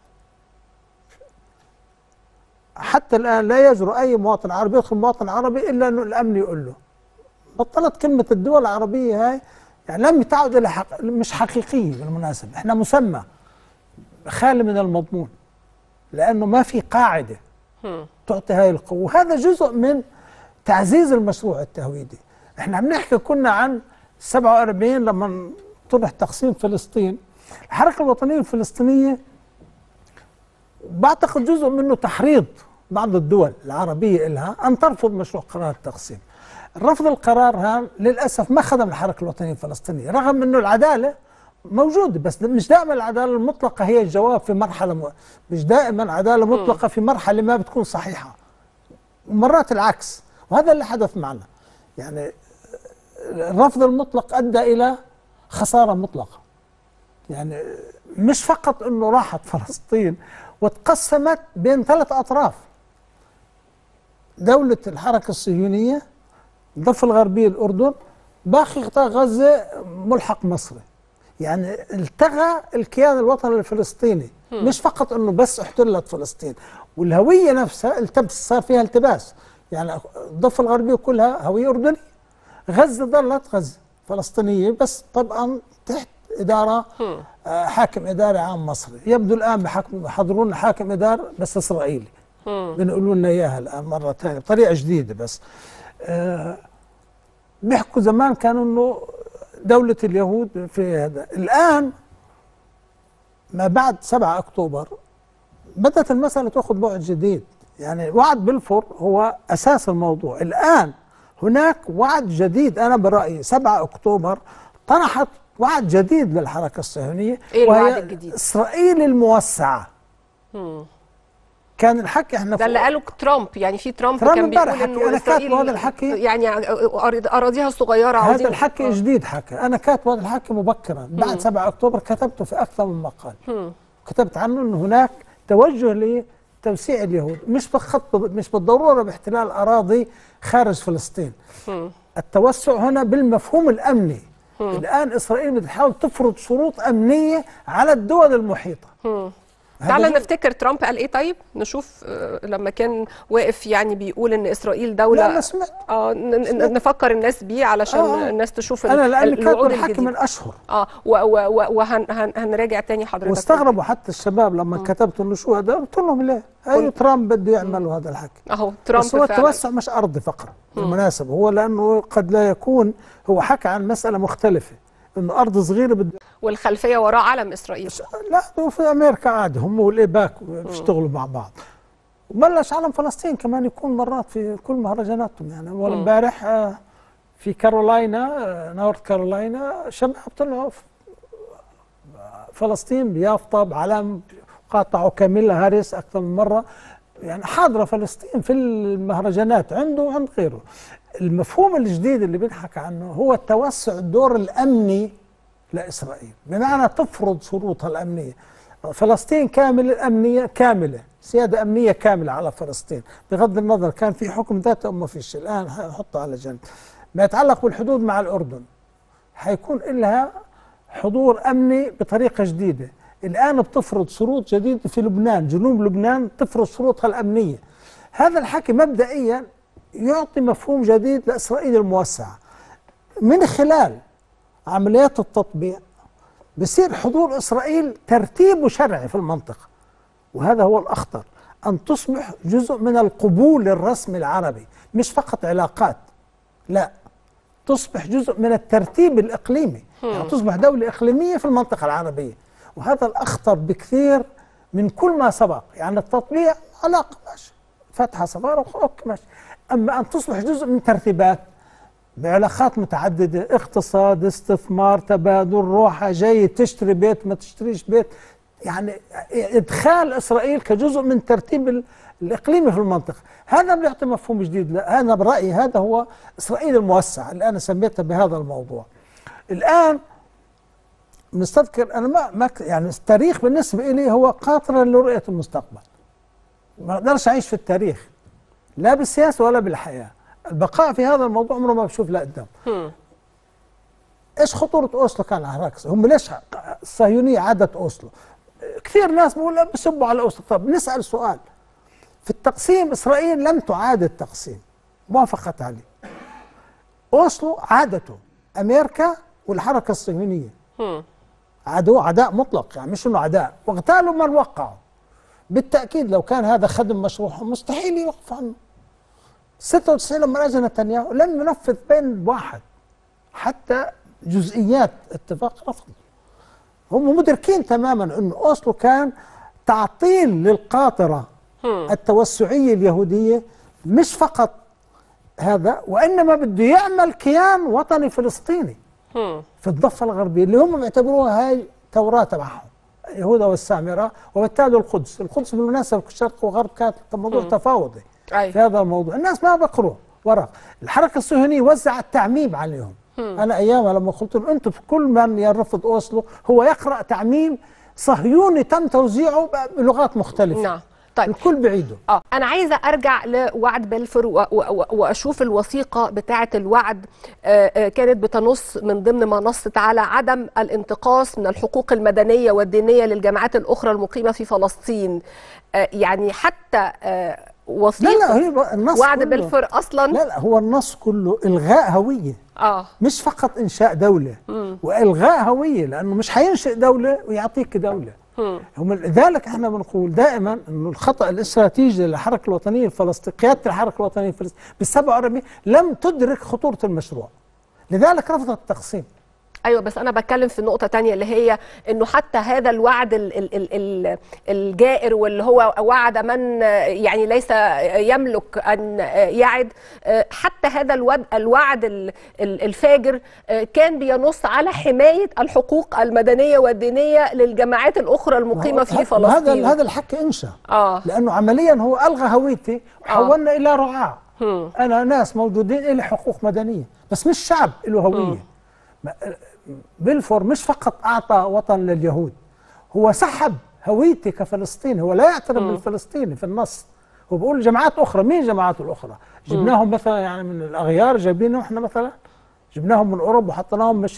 حتى الان لا يجرؤ اي مواطن عربي يدخل مواطن عربي الا انه الامن يقول له بطلت كلمه الدول العربيه هاي يعني لم تعد الى حق مش حقيقيه بالمناسبه احنا مسمى خالي من المضمون لانه ما في قاعده هم. تعطي هاي القوة وهذا جزء من تعزيز المشروع التهويدي احنا عم نحكي كنا عن 47 لما طرح تقسيم فلسطين الحركة الوطنية الفلسطينية بعتقد جزء منه تحريض بعض الدول العربية إلها أن ترفض مشروع قرار التقسيم رفض القرار هذا للأسف ما خدم الحركة الوطنية الفلسطينية رغم أنه العدالة موجودة بس مش دائما العدالة المطلقة هي الجواب في مرحلة م... مش دائما عدالة مطلقة في مرحلة ما بتكون صحيحة ومرات العكس وهذا اللي حدث معنا يعني الرفض المطلق أدى إلى خسارة مطلقة يعني مش فقط أنه راحت فلسطين وتقسمت بين ثلاث أطراف دولة الحركة الصهيونية الضفة الغربية الأردن باقي قطاع غزة ملحق مصري يعني التغى الكيان الوطني الفلسطيني هم. مش فقط انه بس احتلت فلسطين والهويه نفسها التبس صار فيها التباس يعني الضفه الغربيه كلها هويه اردنيه غزه ظلت غزه فلسطينيه بس طبعا تحت اداره هم. آه، حاكم اداري عام مصري يبدو الان بحكم بحضرون حاكم ادار بس اسرائيلي هم. بنقولوا لنا اياها الان مره ثانيه بطريقه جديده بس آه بيحكوا زمان كانوا انه دوله اليهود في هذا الان ما بعد 7 اكتوبر بدات المساله تاخذ بعد جديد يعني وعد بلفور هو اساس الموضوع الان هناك وعد جديد انا برايي 7 اكتوبر طرحت وعد جديد للحركه الصهيونيه إيه الوعد وهي الجديد؟ اسرائيل الموسعه هم. كان الحكي احنا ده اللي فوق- قاله ترامب يعني في ترامب, ترامب كان بيقول امبارح حكي، انه أنا اسرائيل كاتبه هذا الحكي. يعني أراض- اراضيها الصغيره هذا عاوزين الحكي جديد حكى انا كاتب هذا الحكي مبكرا مم. بعد 7 اكتوبر كتبته في اكثر من مقال هم. كتبت عنه انه هناك توجه لتوسيع اليهود مش بخط مش بالضروره باحتلال اراضي خارج فلسطين هم. التوسع هنا بالمفهوم الامني مم. الان اسرائيل بتحاول تفرض شروط امنيه على الدول المحيطه هم. هذا تعالى جزء- نفتكر ترامب قال ايه طيب نشوف آه، لما كان واقف يعني بيقول ان اسرائيل دوله لا ما سمعت اه ن- ن- نفكر الناس بيه علشان آه. الناس تشوف انا ال- لاني كاتب الوعود الحكي الجديدة. من اشهر اه وهنراجع تاني حضرتك واستغربوا حتى الشباب لما كتبت انه شو هذا قلت لهم ليه؟ ايوه ترامب بده يعمل هذا الحكي اهو ترامب بس هو فعلا. التوسع مش ارضي فقط بالمناسبه هو لانه قد لا يكون هو حكى عن مساله مختلفه انه ارض صغيره بده والخلفيه وراه علم اسرائيل لا هو في امريكا عادي هم والايباك بيشتغلوا مع بعض وبلش علم فلسطين كمان يكون مرات في كل مهرجاناتهم يعني اول مم. امبارح آه، في كارولاينا آه، نورث كارولاينا شباب طلعوا في فلسطين بيافطه بعلم قاطعوا كاميلا هاريس اكثر من مره يعني حاضره فلسطين في المهرجانات عنده وعند غيره المفهوم الجديد اللي بنحكى عنه هو توسع الدور الامني لاسرائيل بمعنى تفرض شروطها الامنيه فلسطين كامله امنيه كامله سياده امنيه كامله على فلسطين بغض النظر كان في حكم ذات او ما فيش الان حطه على جنب ما يتعلق بالحدود مع الاردن حيكون لها حضور امني بطريقه جديده الآن بتفرض شروط جديدة في لبنان جنوب لبنان تفرض شروطها الأمنية هذا الحكي مبدئيا يعطي مفهوم جديد لإسرائيل الموسعة من خلال عمليات التطبيع بصير حضور إسرائيل ترتيب شرعي في المنطقة وهذا هو الأخطر أن تصبح جزء من القبول الرسمي العربي مش فقط علاقات لا تصبح جزء من الترتيب الإقليمي يعني تصبح دولة إقليمية في المنطقة العربية وهذا الأخطر بكثير من كل ما سبق يعني التطبيع علاقة ماشي فتحة سفارة أوكي ماشي أما أن تصبح جزء من ترتيبات بعلاقات متعددة اقتصاد استثمار تبادل روحة جاي تشتري بيت ما تشتريش بيت يعني إدخال إسرائيل كجزء من ترتيب ال- الإقليمي في المنطقة هذا بيعطي مفهوم جديد لا أنا برأيي هذا هو إسرائيل الموسعة اللي أنا سميتها بهذا الموضوع الآن نستذكر أنا ما, ما ك- يعني التاريخ بالنسبة لي هو قاطرة لرؤية المستقبل ما أقدرش أعيش في التاريخ لا بالسياسة ولا بالحياة البقاء في هذا الموضوع عمره ما بشوف لا قدام ايش خطوره اوسلو كان على العكس هم ليش الصهيونيه عادت اوسلو كثير ناس بيقول لا بيسبوا على اوسلو طب نسال سؤال في التقسيم اسرائيل لم تعاد التقسيم موافقت عليه اوسلو عادته امريكا والحركه الصهيونيه عدو عداء مطلق يعني مش انه عداء واغتالوا من وقعوا بالتاكيد لو كان هذا خدم مشروعهم مستحيل يوقف عنه 96 لما اجى نتنياهو لم ينفذ بين واحد حتى جزئيات اتفاق رفض هم مدركين تماما أن أوسلو كان تعطيل للقاطرة التوسعية اليهودية مش فقط هذا وإنما بده يعمل كيان وطني فلسطيني في الضفة الغربية اللي هم بيعتبروها هاي توراة تبعهم يهوذا والسامرة وبالتالي القدس القدس بالمناسبة في الشرق والغرب كانت موضوع تفاوضي أي. في هذا الموضوع الناس ما بقروا ورق الحركة الصهيونية وزعت تعميم عليهم أنا أيامها لما قلت لهم أنتم في كل من يرفض أوسلو هو يقرأ تعميم صهيوني تم توزيعه بلغات مختلفة نعم طيب الكل بعيده اه انا عايزه ارجع لوعد بلفور و- و- واشوف الوثيقه بتاعه الوعد آه، آه، كانت بتنص من ضمن ما نصت على عدم الانتقاص من الحقوق المدنيه والدينيه للجماعات الاخرى المقيمه في فلسطين آه، يعني حتى آه، لا وثيقه لا هي النص وعد كله بلفور اصلا لا لا هو النص كله إلغاء هوية اه مش فقط إنشاء دولة وإلغاء هوية لأنه مش حينشئ دولة ويعطيك دولة هم لذلك احنا بنقول دائما انه الخطا الاستراتيجي للحركه الوطنيه الفلسطينيه قياده الحركه الوطنيه الفلسطينيه بال 47 لم تدرك خطوره المشروع لذلك رفضت التقسيم ايوه بس انا بتكلم في نقطه تانية اللي هي انه حتى هذا الوعد ال ال ال ال الجائر واللي هو وعد من يعني ليس يملك ان يعد حتى هذا الوعد الوعد ال- ال- الفاجر كان بينص على حمايه الحقوق المدنيه والدينيه للجماعات الاخرى المقيمه في هذا فلسطين هذا الحكي انشا اه لانه عمليا هو الغى هويتي وحولنا الى رعاع انا ناس موجودين لي حقوق مدنيه بس مش شعب له هويه ما- بلفور مش فقط اعطى وطن لليهود هو سحب هويتي كفلسطيني هو لا يعترف بالفلسطيني في النص هو بيقول جماعات اخرى مين الجماعات الاخرى جبناهم مثلا يعني من الاغيار جايبينهم احنا مثلا جبناهم من اوروبا وحطيناهم مش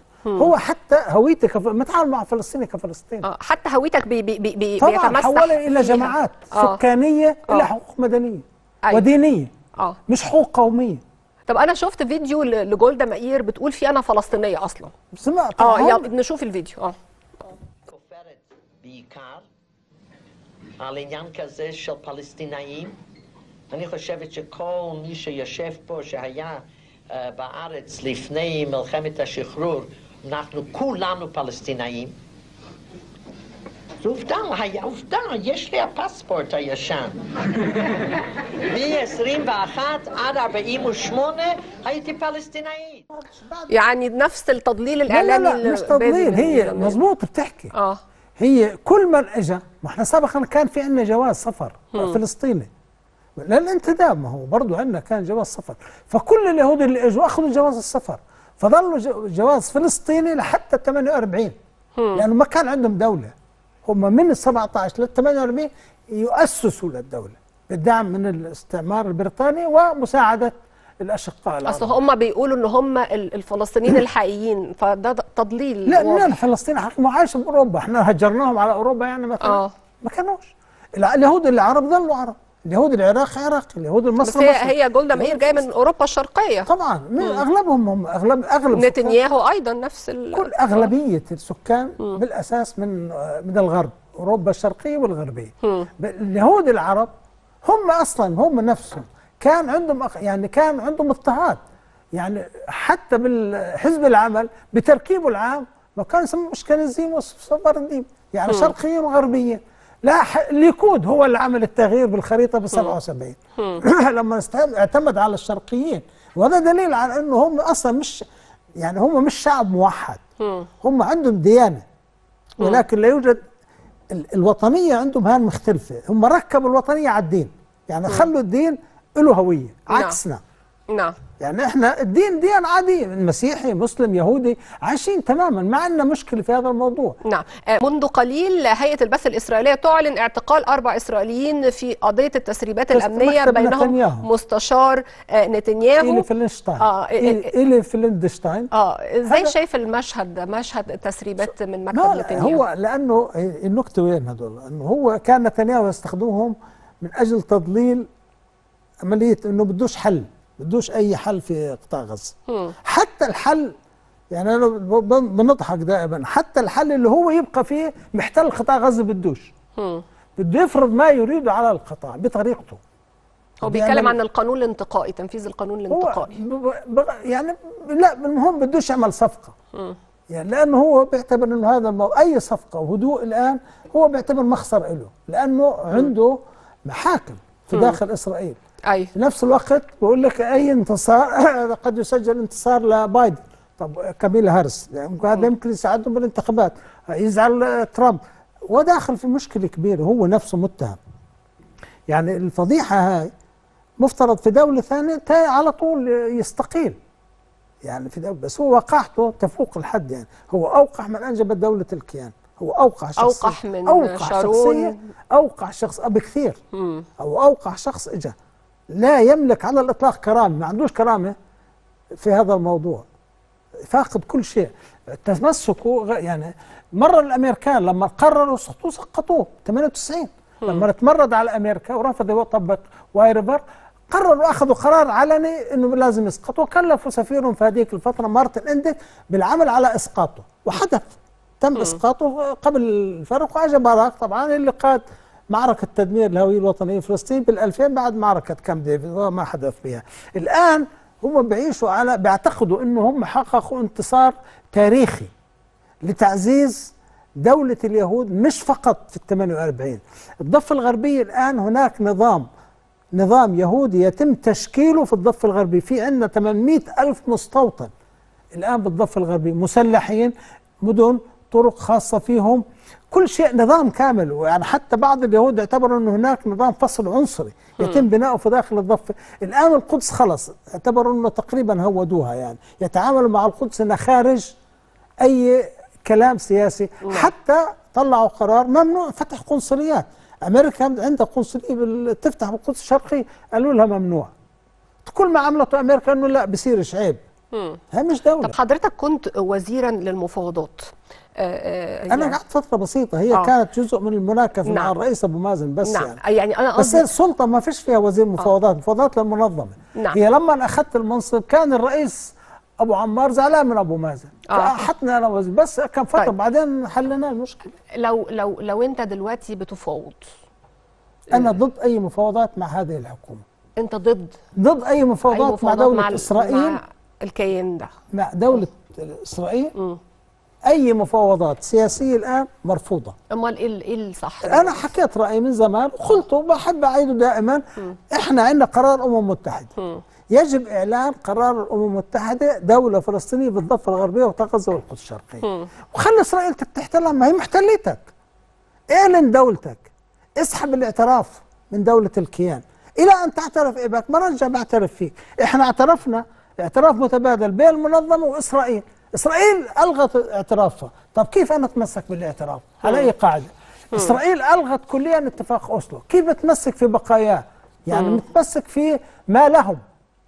هو حتى هويتي كف... متعامل مع فلسطيني كفلسطيني اه حتى هويتك بي بي بي بي طبعا بيتمسح حولها الى فيها. جماعات آه. سكانيه آه. الى حقوق مدنيه أيوة. ودينيه اه مش حقوق قوميه طب انا شفت فيديو ل- لجولدا مائير بتقول فيه انا فلسطينيه اصلا سمعت اه هم- يلا نشوف الفيديو اه כופרת בעיקר על עניין כזה של פלסטינאים. אני חושבת שכל מי שיושב פה, שהיה uh, בארץ לפני מלחמת השחרור, אנחנו כולנו פלסטינאים. זו עובדה, היה עובדה, יש לי הפספורט הישן. מ-21 עד 48 הייתי פלסטינאית. يعني نفس التضليل لا لا الاعلامي لا اللي مش بادئ تضليل من هي زمان. مظبوط بتحكي اه هي كل من اجى ما احنا سابقا كان في عندنا جواز سفر فلسطيني للانتداب ما هو برضه عندنا كان جواز سفر فكل اليهود اللي اجوا اخذوا جواز السفر فظلوا جو- جواز فلسطيني لحتى 48 لانه ما كان عندهم دوله هم من ال 17 لل 48 يؤسسوا للدوله بالدعم من الاستعمار البريطاني ومساعده الاشقاء العرب اصل هم بيقولوا ان هم ال- الفلسطينيين الحقيقيين فده د- تضليل لا واضح. لا فلسطين حق ما عايش باوروبا احنا هجرناهم على اوروبا يعني مثلا اه ما كانوش الع- اليهود العرب ظلوا عرب اليهود العراق عراقي اليهود بس المصري هي مصري هي جولدا مائير جايه من اوروبا الشرقيه طبعا من اغلبهم هم اغلب اغلب سكان- نتنياهو ايضا نفس ال... كل اغلبيه السكان بالاساس من من الغرب اوروبا الشرقيه والغربيه مم. ب- اليهود العرب هم اصلا هم نفسهم كان عندهم أخ- يعني كان عندهم اضطهاد يعني حتى بالحزب العمل بتركيبه العام ما كان يسموه اشكنزيم وسفرديم يعني مم. شرقيين وغربيين لا ح- الليكود هو اللي عمل التغيير بالخريطه ب 77 لما است- اعتمد على الشرقيين وهذا دليل على انه هم اصلا مش يعني هم مش شعب موحد مم. هم عندهم ديانه ولكن لا يوجد ال- الوطنيه عندهم هان مختلفه هم ركبوا الوطنيه على الدين يعني خلوا الدين له هويه نعم. عكسنا نعم يعني احنا الدين دين عادي مسيحي مسلم يهودي عايشين تماما ما عندنا مشكله في هذا الموضوع نعم آه، منذ قليل هيئة البث الإسرائيلية تعلن اعتقال أربع إسرائيليين في قضية التسريبات بس الأمنية مكتب بينهم نتنياهو. مستشار آه، نتنياهو إلي فلنشتاين آه، إلي, إلي فلندشتاين اه ازاي هذا- شايف المشهد ده مشهد التسريبات من مكتب لا نتنياهو هو لانه النكته وين هذول؟ انه هو كان نتنياهو يستخدمهم من اجل تضليل عمليه انه بدوش حل بدوش اي حل في قطاع غزه مم. حتى الحل يعني انا ب- ب- بنضحك دائما حتى الحل اللي هو يبقى فيه محتل قطاع غزه بدوش مم. بده يفرض ما يريده على القطاع بطريقته هو بيعمل- بيتكلم عن القانون الانتقائي تنفيذ القانون هو الانتقائي ب- ب- يعني لا المهم بدوش يعمل صفقه مم. يعني لانه هو بيعتبر انه هذا المو... اي صفقه وهدوء الان هو بيعتبر مخسر له لانه عنده محاكم في مم. داخل اسرائيل اي في نفس الوقت بقول لك اي انتصار قد يسجل انتصار لبايدن طب كاميلا هارس يعني هذا يمكن يساعدهم بالانتخابات يزعل ترامب وداخل في مشكله كبيره هو نفسه متهم يعني الفضيحه هاي مفترض في دوله ثانيه تا- على طول يستقيل يعني في دولة بس هو وقاحته تفوق الحد يعني هو اوقح من انجبت دوله الكيان هو اوقع شخص أوقح من اوقع شارون. شخصيه اوقع شخص بكثير مم. او اوقع شخص اجى لا يملك على الاطلاق كرامه ما عندوش كرامه في هذا الموضوع فاقد كل شيء تمسكوا غ- يعني مره الامريكان لما قرروا سقطوه سقطوه 98 لما تمرد على امريكا ورفض يطبق وايربر قرروا اخذوا قرار علني انه لازم يسقط وكلفوا سفيرهم في هذيك الفتره مارتن اندك بالعمل على اسقاطه وحدث تم اسقاطه قبل الفرق واجى باراك طبعا اللي قاد معركة تدمير الهوية الوطنية في فلسطين بال2000 بعد معركة كام ديفيد وما حدث فيها الآن هم بيعيشوا على بيعتقدوا انه هم حققوا انتصار تاريخي لتعزيز دولة اليهود مش فقط في ال 48 الضفة الغربية الآن هناك نظام نظام يهودي يتم تشكيله في الضفة الغربية في عندنا 800 ألف مستوطن الآن بالضفة الغربية مسلحين مدن طرق خاصة فيهم كل شيء نظام كامل ويعني حتى بعض اليهود اعتبروا أن هناك نظام فصل عنصري يتم بناؤه في داخل الضفة الآن القدس خلص اعتبروا أنه تقريبا هودوها يعني يتعاملوا مع القدس أنها خارج أي كلام سياسي حتى طلعوا قرار ممنوع فتح قنصليات أمريكا عندها قنصلية بال- تفتح بالقدس الشرقي قالوا لها ممنوع كل ما عملته أمريكا أنه لا بصيرش عيب مم. هي مش دولة طب حضرتك كنت وزيرا للمفاوضات آه، آه، انا يعني- قعدت فتره بسيطه هي آه. آه. كانت جزء من المناكفه مع نعم. الرئيس ابو مازن بس نعم يعني يعني انا بس قصدي هي السلطه ما فيش فيها وزير مفاوضات مفاوضات للمنظمه نعم. هي لما أنا اخذت المنصب كان الرئيس ابو عمار زعلان من ابو مازن آه. فاحطني انا وزير بس كان فتره طيب. طيب. بعدين حلينا المشكله لو لو لو انت دلوقتي بتفاوض انا ضد اي مفاوضات مع هذه الحكومه انت ضد ضد اي أي مفاوضات, مع دوله ال- اسرائيل مع الكيان ده مع دوله اسرائيل مم. اي مفاوضات سياسيه الان مرفوضه امال ايه ال- ايه الصح انا حكيت رايي من زمان وقلته وبحب اعيده دائما احنا عندنا قرار الامم المتحده مم. يجب اعلان قرار الامم المتحده دوله فلسطينيه بالضفه الغربيه وقطاع غزه والقدس الشرقيه مم. وخلي اسرائيل تحتلها ما هي محتلتك اعلن دولتك اسحب الاعتراف من دوله الكيان الى ان تعترف ابك ما رجع بعترف فيك احنا اعترفنا اعتراف متبادل بين المنظمه واسرائيل اسرائيل الغت اعترافها طب كيف انا اتمسك بالاعتراف على اي قاعده اسرائيل الغت كليا اتفاق اوسلو كيف بتمسك في بقاياه يعني متمسك في ما لهم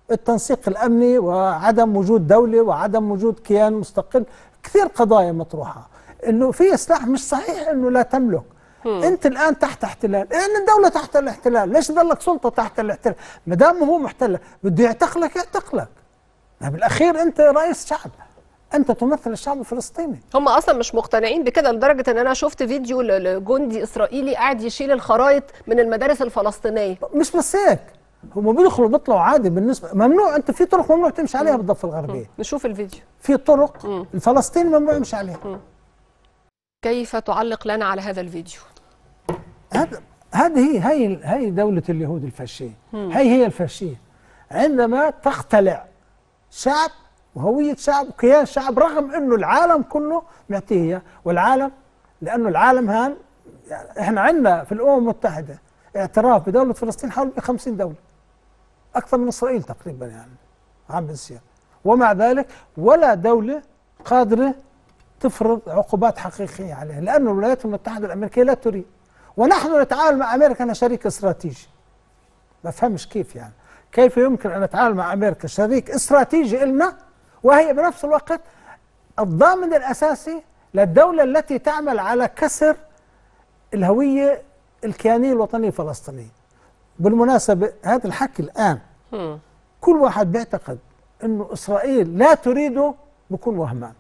التنسيق الامني وعدم وجود دوله وعدم وجود كيان مستقل كثير قضايا مطروحه انه في سلاح مش صحيح انه لا تملك انت الان تحت احتلال لان الدوله تحت الاحتلال ليش ضلك سلطه تحت الاحتلال ما دام هو محتل بده يعتقلك يعتقلك ما بالاخير انت رئيس شعب انت تمثل الشعب الفلسطيني هم اصلا مش مقتنعين بكده لدرجه ان انا شفت فيديو ل- لجندي اسرائيلي قاعد يشيل الخرايط من المدارس الفلسطينيه مش بس هيك هم بيدخلوا بيطلعوا عادي بالنسبه ممنوع انت في طرق ممنوع تمشي عليها بالضفه الغربيه نشوف الفيديو في طرق الفلسطيني ممنوع يمشي عليها كيف تعلق لنا على هذا الفيديو هذا هذه هي هي هي دولة اليهود الفاشية مم. هي هي الفاشية عندما تختلع شعب وهوية شعب وكيان شعب رغم انه العالم كله معطيه إياه، والعالم لانه العالم هان يعني احنا عندنا في الامم المتحدة اعتراف بدولة فلسطين حوالي 50 دولة اكثر من اسرائيل تقريبا يعني عم بيصير ومع ذلك ولا دولة قادرة تفرض عقوبات حقيقية عليها لأن الولايات المتحدة الأمريكية لا تريد ونحن نتعامل مع أمريكا أنها شريك استراتيجي ما فهمش كيف يعني كيف يمكن أن نتعامل مع أمريكا شريك استراتيجي لنا وهي بنفس الوقت الضامن الأساسي للدولة التي تعمل على كسر الهوية الكيانية الوطنية الفلسطينية بالمناسبة هذا الحكي الآن كل واحد بيعتقد أنه إسرائيل لا تريده بكون وهمان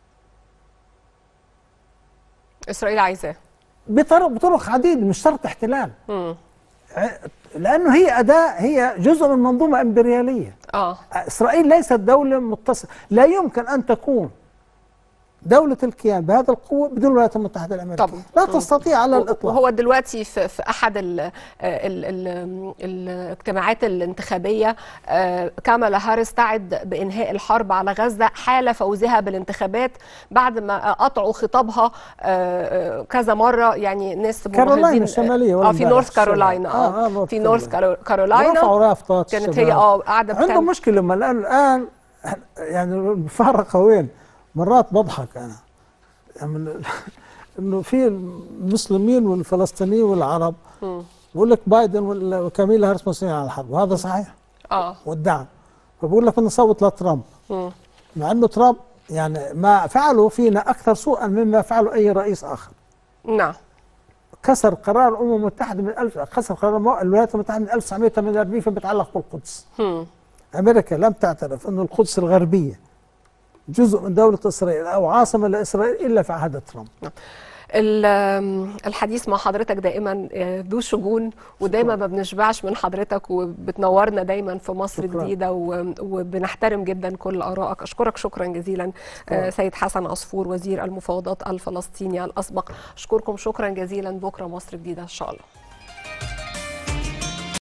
اسرائيل عايزاه بطرق بطرق عديدة مش شرط احتلال مم. ع- لأنه هي أداة هي جزء من منظومة إمبريالية اه إسرائيل ليست دولة متصلة لا يمكن أن تكون دولة الكيان بهذا القوة بدون الولايات المتحدة الأمريكية طبعا. لا مم. تستطيع على الإطلاق وهو دلوقتي في, في احد ال ال ال الاجتماعات الانتخابيه آه، كامالا هاريس تعد بانهاء الحرب على غزه حال فوزها بالانتخابات بعد ما قطعوا خطابها آه، آه، كذا مره يعني ناس كارولاينا مراهقين- الشمالية اه ولا في امبارح نورث الشمال. كارولاينا آه، اه, آه، نورث في نورث كارو- كارولاينا ورفعوا رافضات كانت الشباب. هي اه قاعده عنده بتعمل- مشكلة ما الآن الآن يعني المفارقة وين؟ مرات بضحك أنا يعني إنه في المسلمين والفلسطينيين والعرب مم. بقول لك بايدن وال- وكاميلا هاريس مسؤولين عن الحرب وهذا صحيح اه والدعم فبقول لك بدنا نصوت لترامب مم. مع انه ترامب يعني ما فعله فينا اكثر سوءا مما فعله اي رئيس اخر نعم كسر قرار الامم المتحده من الف كسر قرار مو- الولايات المتحده من 1948 فيما يتعلق بالقدس مم. امريكا لم تعترف انه القدس الغربيه جزء من دوله اسرائيل او عاصمه لاسرائيل الا في عهد ترامب ال- الحديث مع حضرتك دائما آه، ذو شجون ودايما ما بنشبعش من حضرتك وبتنورنا دايما في مصر شكراً. جديده و- وبنحترم جدا كل ارائك اشكرك شكرا جزيلا آه، سيد حسن عصفور وزير المفاوضات الفلسطيني الاسبق اشكركم شكرا جزيلا بكره مصر جديده ان شاء الله